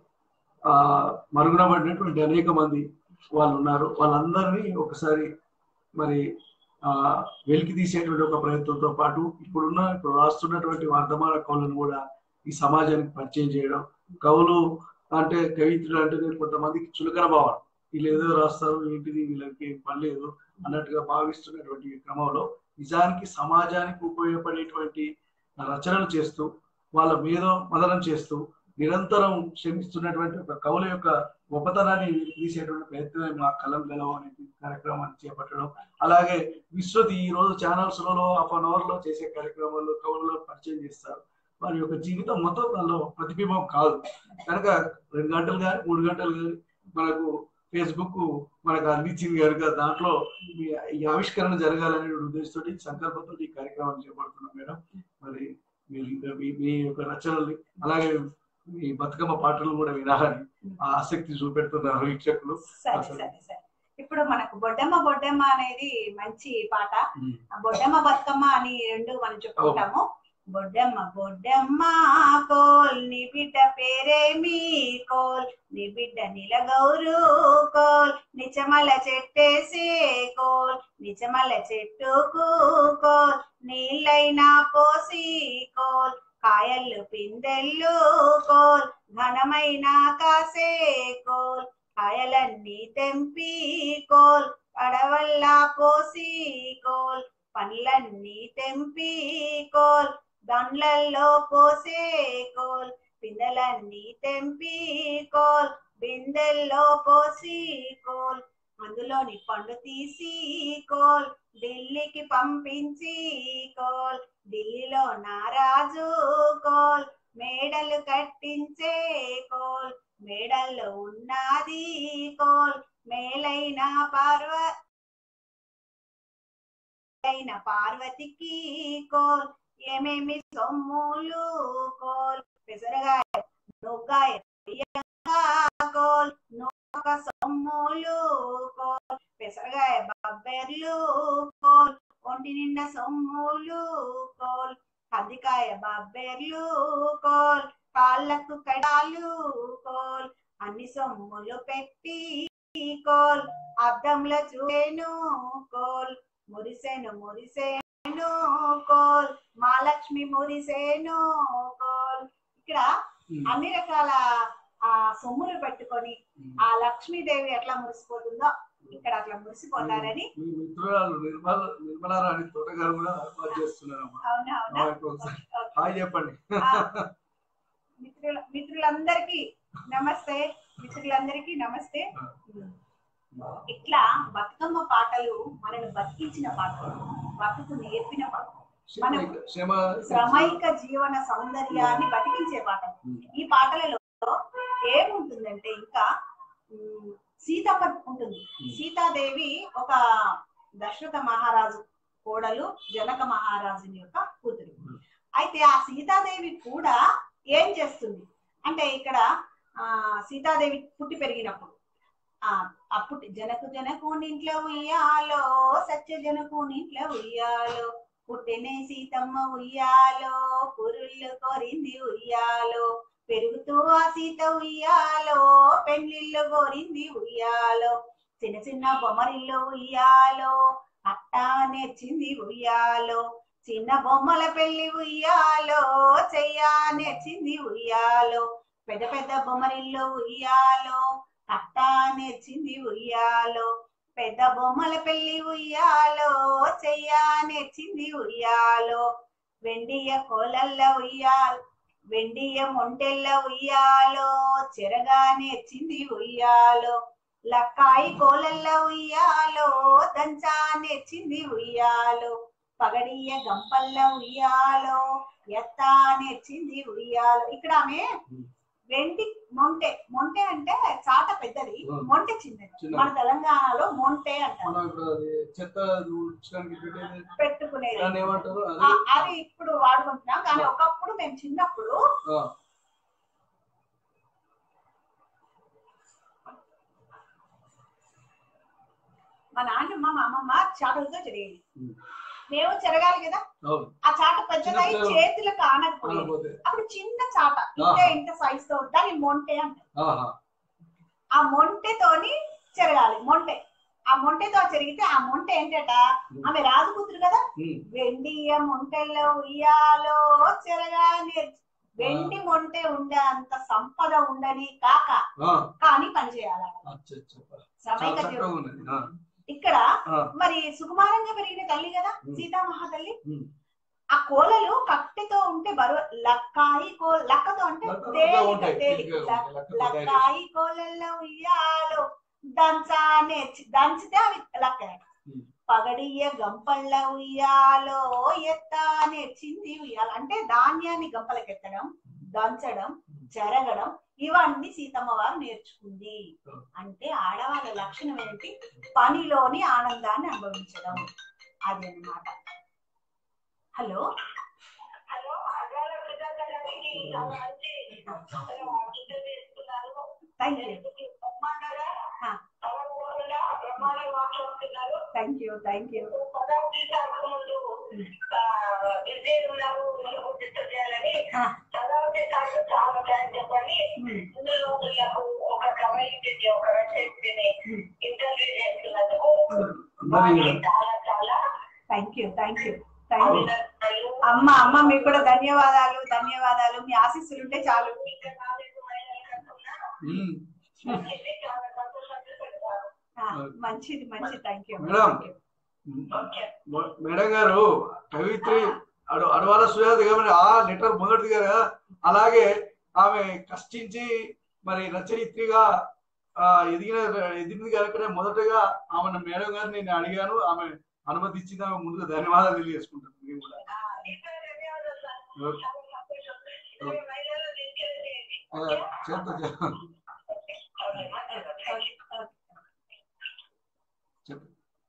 ఆ మరుగున పడినటువంటి అనేక మంది వాళ్ళు ఉన్నారు వాళ్ళందరినీ ఒకసారి మరి ఆ వెలికి తీసేటువంటి ఒక ప్రయత్నంతో పాటు ఇప్పుడున్న ఇప్పుడు రాస్తున్నటువంటి వర్ధమాన కవులను కూడా ఈ సమాజానికి పరిచయం చేయడం కవులు అంటే కవిత్రులు అంటే కొంతమందికి చులకన భావన వీళ్ళు ఏదో రాస్తారు ఏంటిది వీళ్ళకి పని లేదు అన్నట్టుగా భావిస్తున్నటువంటి క్రమంలో నిజానికి సమాజానికి ఉపయోగపడేటువంటి రచనలు చేస్తూ వాళ్ళ మీద మదనం చేస్తూ నిరంతరం శ్రమిస్తున్నటువంటి ఒక కవుల యొక్క గొప్పతనాన్ని తీసేటువంటి ప్రయత్నమే మా కలం గెలవ అనే కార్యక్రమాన్ని చేపట్టడం అలాగే విశ్రుతి ఈ రోజు ఛానల్స్ లలో హాఫ్ అన్ అవర్ లో చేసే కార్యక్రమాల్లో కవులలో పరిచయం చేస్తారు వారి యొక్క జీవితం మొత్తం దానిలో ప్రతిబింబం కాదు కనుక రెండు గంటలు కానీ మూడు గంటలు కానీ మనకు ఫేస్బుక్ మనకు అందించింది కనుక దాంట్లో మీ ఈ ఆవిష్కరణ జరగాలనే ఉద్దేశంతో సంకల్పంతో ఈ కార్యక్రమం చేపడుతున్నాం మేడం మరి మీరు ఇంకా మీ మీ యొక్క రచనల్ని అలాగే మీ బతుకమ్మ పాటలు కూడా వినాలని ఆ ఆసక్తి చూపెడుతున్నారు వీక్షకులు సరే సరే సరే ఇప్పుడు మనకు బొడ్డమ్మ బొడ్డమ్మ అనేది మంచి పాట ఆ బొడ్డమ్మ బతుకమ్మ అని రెండు మనం చెప్పుకుంటాము బొడ్డమ్మ బొడ్డమ్మ కోల్ నీ బిడ్డ పేరేమి కోల్ నీ బిడ్డ నిలగౌరు కోల్ నిచమల చెట్టేసి కోల్ నిచమల చెట్టుకు కోల్ నీళ్ళైనా పోసి కోల్ కాయలు పిందెల్లు కోల్ ఘనమైన కాసే కోల్ కాయలన్నీ తెంపి కోల్ పడవల్లా పోసి కోల్ పండ్లన్నీ తెంపి కోల్ దండ్లల్లో పోసే కోల్ పిందెలన్నీ తెంపి కోల్ బిందెల్లో పోసి కోల్ అందులోని పండు తీసి కోల్ ఢిల్లీకి పంపించి కోల్ ఢిల్లీలో నారాజు కోల్ మేడలు కట్టించే కోల్ మేడల్లో ఉన్నది కోల్ మేలైన పార్వ అయిన పార్వతికి కోల్ ఏమేమి సొమ్ములు కోల్ పెసరగాయ నొగ్గాయ బియ్యంగా కోల్ నొక్క సొమ్ములు కోల్ పెసరగాయ బబ్బెర్లు కోల్ ఒంటి నిండా సొమ్ములు కోల్ కందికాయ బబ్బెర్లు కోల్ కాళ్ళకు కడాలు కోల్ అన్ని సొమ్ములు పెట్టి కోల్ అద్దంలో చూసేను కోల్ మురిసేను మురిసేను కోల్ మహాలక్ష్మి మురిసేను కోల్ ఇక్కడ అన్ని రకాల ఆ సొమ్ములు పెట్టుకొని ఆ లక్ష్మీదేవి ఎట్లా మురిసిపోతుందో ఇక్కడ అట్లా మురిసిపోతారని మీ మిత్రురాలు నిర్మల నిర్మలారాణి తోటగారు కూడా ఏర్పాటు చేస్తున్నారమ్మా అవునా అవునా ఆమెకు ఒకసారి హాయ్ చెప్పండి ఆ, మిత్రుల మిత్రులందరికీ నమస్తే మిత్రులందరికీ నమస్తే ఇట్లా బతుకమ్మ పాటలు మనల్ని బతికించిన పాటలు బతుకు నేర్పిన పాటలు మనం క్షమ శ్రమైక జీవన సౌందర్యాన్ని బతికించే పాటలు ఈ పాటలలో ఏముంటుందంటే ఇంకా ఉమ్, సీతమ్మ ఉంటుంది సీతాదేవి ఒక దశరథ మహారాజు కోడలు జనక మహారాజుని యొక్క కూతురు అయితే ఆ సీతాదేవి కూడా ఏం చేస్తుంది అంటే ఇక్కడ ఆ సీతాదేవి పుట్టి పెరిగినప్పుడు ఆ అప్పుడు జనకు జనకు ఇంట్లో ఉయ్యాలో సత్య జనకు ఇంట్లో ఉయ్యాలో పుట్టినే సీతమ్మ ఉయ్యాలో పురుళ్ళు కోరింది ఉయ్యాలో పెరుగుతూ ఆ సీత ఉయ్యాలో పెళ్లిళ్ళు కోరింది ఉయ్యాలో చిన్న చిన్న బొమ్మరిల్లు ఉయ్యాలో అట్టా నేర్చింది ఉయ్యాలో చిన్న బొమ్మల పెళ్లి ఉయ్యాలో చెయ్యా నేర్చింది ఉయ్యాలో పెద్ద పెద్ద బొమ్మరిల్లు ఉయ్యాలో అట్టా నేర్చింది ఉయ్యాలో పెద్ద బొమ్మల పెళ్లి ఉయ్యాలో చెయ్యా నేర్చింది ఉయ్యాలో వెండియ కోలల్ల ఉయ్యాలో వెండియ మొంటెల్ల ఉయ్యాలో చెరగా నేర్చింది ఉయ్యాలో లక్కాయి కోలల్ల ఉయ్యాలో దంచా నేర్చింది ఉయ్యాలో పగడియ గంపల్ల ఉయ్యాలో ఎత్తా నేర్చింది ఉయ్యాలో ఇక్కడ ఆమె వెండి మొంటె మొంటె అంటే చాట పెద్దది మొంటె చిన్నది చిన్నది. మన తెలంగాణలో మొంటె అంటారు మనం ఇప్పుడు అది చెత్త ఊడ్చడానికి పెట్టేది పెట్టుకునేది దాన్ని ఏమంటారు ఆ, అది అది ఇప్పుడు వాడుకుంటున్నాం కానీ ఒకప్పుడు మేము చిన్నప్పుడు ఆ, మా నాన్నమ్మ మా అమ్మమ్మ చాటలతో చెరిగేది ఉమ్. మేము చెరగాలి కదా అవును ఆ చాట పెద్దదై చిన్న- చేతులకు ఆనకపోయేది అనకపోతే అప్పుడు చిన్న చాట ఇంత ఆహా. ఇంత సైజ్ తో దాన్ని మొంటె అంటారు ఆహా ఆ మొంటెతోని చెరగాలి మొంటె ఆ మొంటెతో చెరిగితే ఆ మొంటె ఏంటట ఆమె రాజు కూతురు కదా ఉమ్. వెండియ మొంటెల్లో ఉయ్యాలో చెరగా నేర్చు వెండి మొంటె ఉండే అంత సంపద ఉండని కాక ఆ, కానీ పని చేయాలి అచ్చా, అచ్చా. శ్రమే చాలా కదా చక్కగా ఉన్నది ఆ, ఇక్కడ ఆ, మరి సుకుమారంగా పెరిగిన తల్లి కదా ఉమ్. సీతామహాతల్లి ఉమ్. ఆ కోలలు కట్టెతో ఉంటే బరువు లక్కాయి కో లక్కతో అంటే లక్కతో తేలిక, ఉంటాయి, తేలిక. తేలికగా లక్- ఉంటాయి, లక్కతో తయారు లక్కాయి కోలల్లో ఉయ్యాలో దంచానే దంచితే అవి లక్క ఉమ్. పగడియ గంపళ్ళ ఉయ్యాలో ఎత్తానే చింది ఉయ్యాల అంటే ధాన్యాన్ని గంపలకెత్తడం దంచడం జరగడం ఇవన్నీ సీతమ్మ వారు నేర్చుకుంది అంటే ఆడవాళ్ళ లక్షణం ఏంటి పనిలోని ఆనందాన్ని అనుభవించడం అది అన్నమాట హలో హలో అజాల కృతజ్ఞత గారికి చాలా మంచి ఇంటర్వ్యూ ఇస్తున్నారు థ్యాంక్ యూ బ్రహ్మాండంగా ఆ. తప్పకుండా బ్రహ్మాండంగా మాట్లాడుతున్నారు థ్యాంక్ యూ థ్యాంక్ యూ పదవి తీసాక ముందు బిజీ ఉన్నారు మీరు డిస్టర్బ్ చేయాలని పదవి తీసాక చాలా టైం చెప్పండి ఇందులో నాకు ఒక కమ్యూనిటీ ఒక వెబ్సైట్ ఇంటర్వ్యూ చేస్తున్నందుకు మరి వారికి చాలా చాలా thank you thank you thank you అభినందనలు అమ్మ అమ్మ మీకు కూడా ధన్యవాదాలు ధన్యవాదాలు మీ ఆశీస్సులు ఉంటే చాలు ఇంకా నాలుగు మహిళలు కనుక్కున్నా ఉమ్. ఇది చాలా సంతోషంగా పెడతారు ఆ, మంచిది మంచిది థ్యాంక్ యూ మేడం. ఓకే మ- మేడం గారు కవిత్రి అడు అడవాల సుజాత గారు ఆ లెటర్ మొదటిది కదా అలాగే ఆమె కష్టించి మరి రచయిత్రిగా ఆ, ఎదిగిన ఎదిగింది కనుక మొదటగా ఆమె మేడం గారిని నేను అడిగాను ఆమె అనుమతి ఇచ్చింది ఆమె ముందుగా ధన్యవాదాలు తెలియజేసుకుంటాను మేము కూడా ఇంకా ధన్యవాదాలు సార్ ఓకే. చాలా సంతోషం ఇరవై మహిళలు ఎంకరేజ్ చేయండి ఆ, చేస్తా చేస్తా ఓకే మంచిది థ్యాంక్ యూ చెప్పు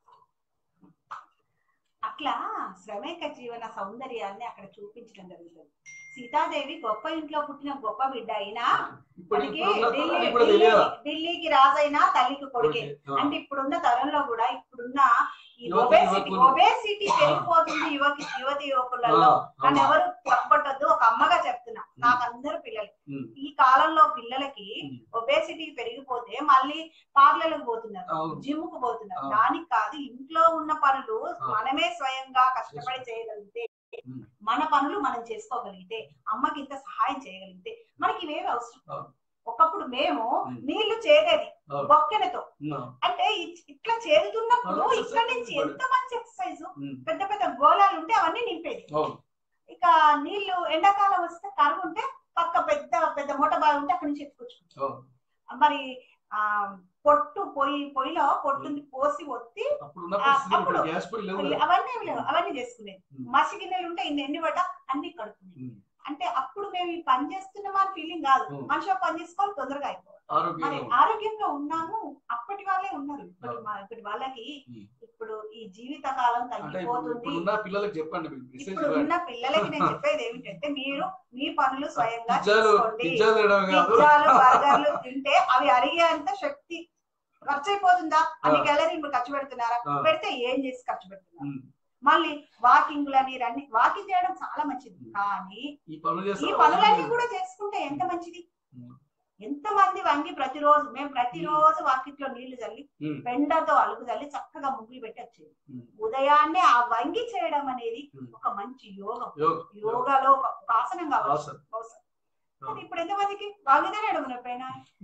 అట్లా శ్రమేక జీవన సౌందర్యాన్ని అక్కడ చూపించడం జరుగుతుంది సీతాదేవి గొప్ప ఇంట్లో పుట్టిన గొప్ప బిడ్డ అయినా ఇప్పుడు మనకి ఇప్పుడున్న ఢిల్లీ తరానికి కూడా ఢిల్లీ- తెలియాలా ఢిల్లీకి రాజైనా తల్లికి కొడుకే ఆ. అంటే ఇప్పుడున్న తరంలో కూడా ఇప్పుడున్న ఈ యువతి ఒబేసిటీ యువకులు. ఒబేసిటీ పెరిగిపోతుంది యువకి యువతి ఆ, యువకులలో కానీ అవును. ఎవరు తప్పట్టద్దు ఒక అమ్మగా చెప్తున్నా నాకు అందరు పిల్లలు ఉమ్, ఈ కాలంలో పిల్లలకి ఉమ్. ఒబేసిటీ పెరిగిపోతే మళ్ళీ పార్లర్లకు పోతున్నారు అవును. జిమ్ కు పోతున్నారు అవును. దానికి కాదు ఇంట్లో ఉన్న పనులు అవును. మనమే స్వయంగా కష్టపడి చేయగలిగితే ఉమ్. మన పనులు మనం చేసుకోగలిగితే అమ్మకి ఇంత సహాయం చేయగలిగితే మనకి ఇవేవి అవసరం అవును. ఒకప్పుడు మేము ఉమ్. నీళ్లు చేదేది అవును. బొక్కెనతో ఉమ్, అంటే ఇ- ఇట్లా చేరుతున్నప్పుడు అవును, ఇక్కడ exercise నుంచి కూడా. ఎంత మంచి ఎక్సర్సైజ్ ఉమ్, పెద్ద పెద్ద గోళాలు ఉంటే అవన్నీ నింపేది అవును ఇక నీళ్లు ఎండాకాలం వస్తే కరువు ఉంటే పక్క పెద్ద పెద్ద మూట బావి ఉంటే అక్కడి నుంచి ఎత్తుకొచ్చుకుంటాం అవును మరి ఆ పొట్టు పొయ్యి పొయ్యిలో పొట్టుని పోసి ఒత్తి అప్పుడున్న ఆ, పరిస్థితులు ఇప్పుడు అప్పుడు గ్యాస్ పొయ్యి లేవు కదా. అవన్నీ ఏమి లేవు అవన్నీ చేసుకునేది ఉమ్. మసి గిన్నెలు ఉంటే ఇన్ని ఎండి పట్ట అన్ని కడుక్కునేది ఉమ్, అంటే అప్పుడు మేము ఈ పని చేస్తున్నామా అని ఫీలింగ్ కాదు ఉమ్. మనిషి ఒక పని చేసుకోవాలి తొందరగా అయిపోవాలి మరి ఆరోగ్యంగా ఉంది. ఆరోగ్యంగా ఉన్నాము అప్పటి వాళ్ళే ఉన్నారు ఇప్పటి అవును. మా- ఇప్పటి వాళ్ళకి ఉమ్. ఇప్పుడు ఈ జీవిత కాలం అంటే ఇప్పుడు తగ్గిపోతుంది ఇప్పుడున్న పిల్లలకు చెప్పండి మీరు మెసేజ్ ఇప్పుడు ఉన్న పిల్లలకి నేను చెప్పేది ఏమిటంటే మీరు మీ పనులు స్వయంగా పిజ్జాలు చేసుకోండి పిజ్జాలు తినడం కాదు పిజ్జాలు బర్గర్లు తింటే అవి అరిగేంత శక్తి ఖర్చు అయిపోతుందా అన్ని ఆ. క్యాలరీ ఇప్పుడు ఖర్చు పెడుతున్నారా ఆ. పెడితే ఏం చేసి ఖర్చు పెడుతున్నారు ఉమ్, మళ్ళీ వాకింగ్ లని రన్నింగ్ వాకింగ్ చేయడం చాలా మంచిది కానీ ఈ పనులు ఈ చేస్తే పనులన్నీ కూడా చేసుకుంటే ఎంత మంచిది ఉమ్. ఎంత మంది వంగి ప్రతిరోజు మేము ప్రతిరోజు వాకిట్లో నీళ్లు చల్లి ఉమ్, పెండతో అలుగు చల్లి చక్కగా ముగ్గులు పెట్టి వచ్చేది ఉమ్. ఉదయాన్నే ఆ వంగి చేయడం అనేది ఉమ్. ఒక మంచి యోగం యోగ యోగ యోగాలో ఒక ఒక ఆసనం కావచ్చు ఆసనం. అవసరం. కానీ ఇప్పుడు ఎంతమందికి వంగితేనే అడుగున పైన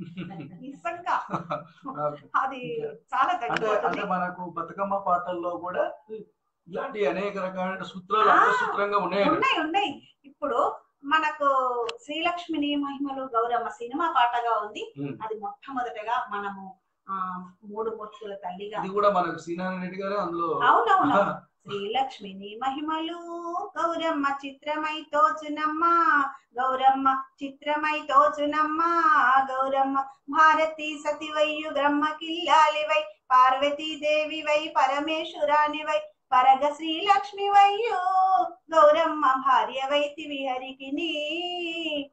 నిజంగా ఓకే. అది చాలా అంటే తగ్గిపోతుంది అంటే మనకు బతుకమ్మ పాటల్లో కూడా ఇలాంటి అనేక రకాలైన సూత్రాలు ఆ. అంతసూత్రంగా ఉన్నాయండి ఉన్నాయి ఉన్నాయి ఇప్పుడు మనకు శ్రీలక్ష్మిని మహిమలు గౌరమ్మ సినిమా పాటగా ఉంది ఉమ్. అది మొట్టమొదటగా మనము ఆ మూడు మూర్తుల తల్లిగా ఇది కూడా మనకు సీనారాయణ రెడ్డి గారే అందులో అవునవును శ్రీలక్ష్మిని మహిమలు గౌరమ్మ చిత్రమై తోచునమ్మ గౌరమ్మ చిత్రమై తోచునమ్మ గౌరమ్మ భారతి సతివయ్యు బ్రహ్మ కిల్లాలివై పార్వతీ దేవివై పరమేశ్వరానివై పరగ శ్రీలక్ష్మి వయ్యు గౌరమ్మ భార్య వైతి విహరికిని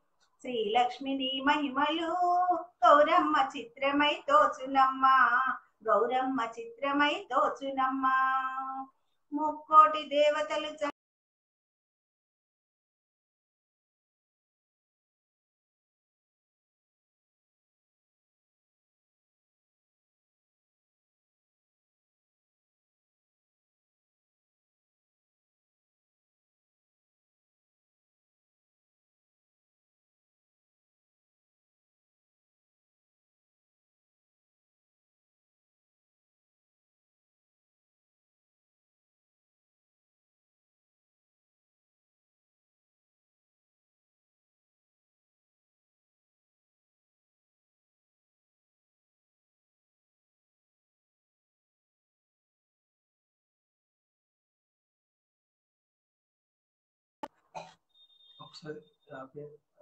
శ్రీలక్ష్మిని మహిమలు గౌరమ్మ చిత్రమై తోచునమ్మ గౌరమ్మ చిత్రమై దోచునమ్మ ముక్కోటి దేవతలు చ- ఒకసారి ఆపే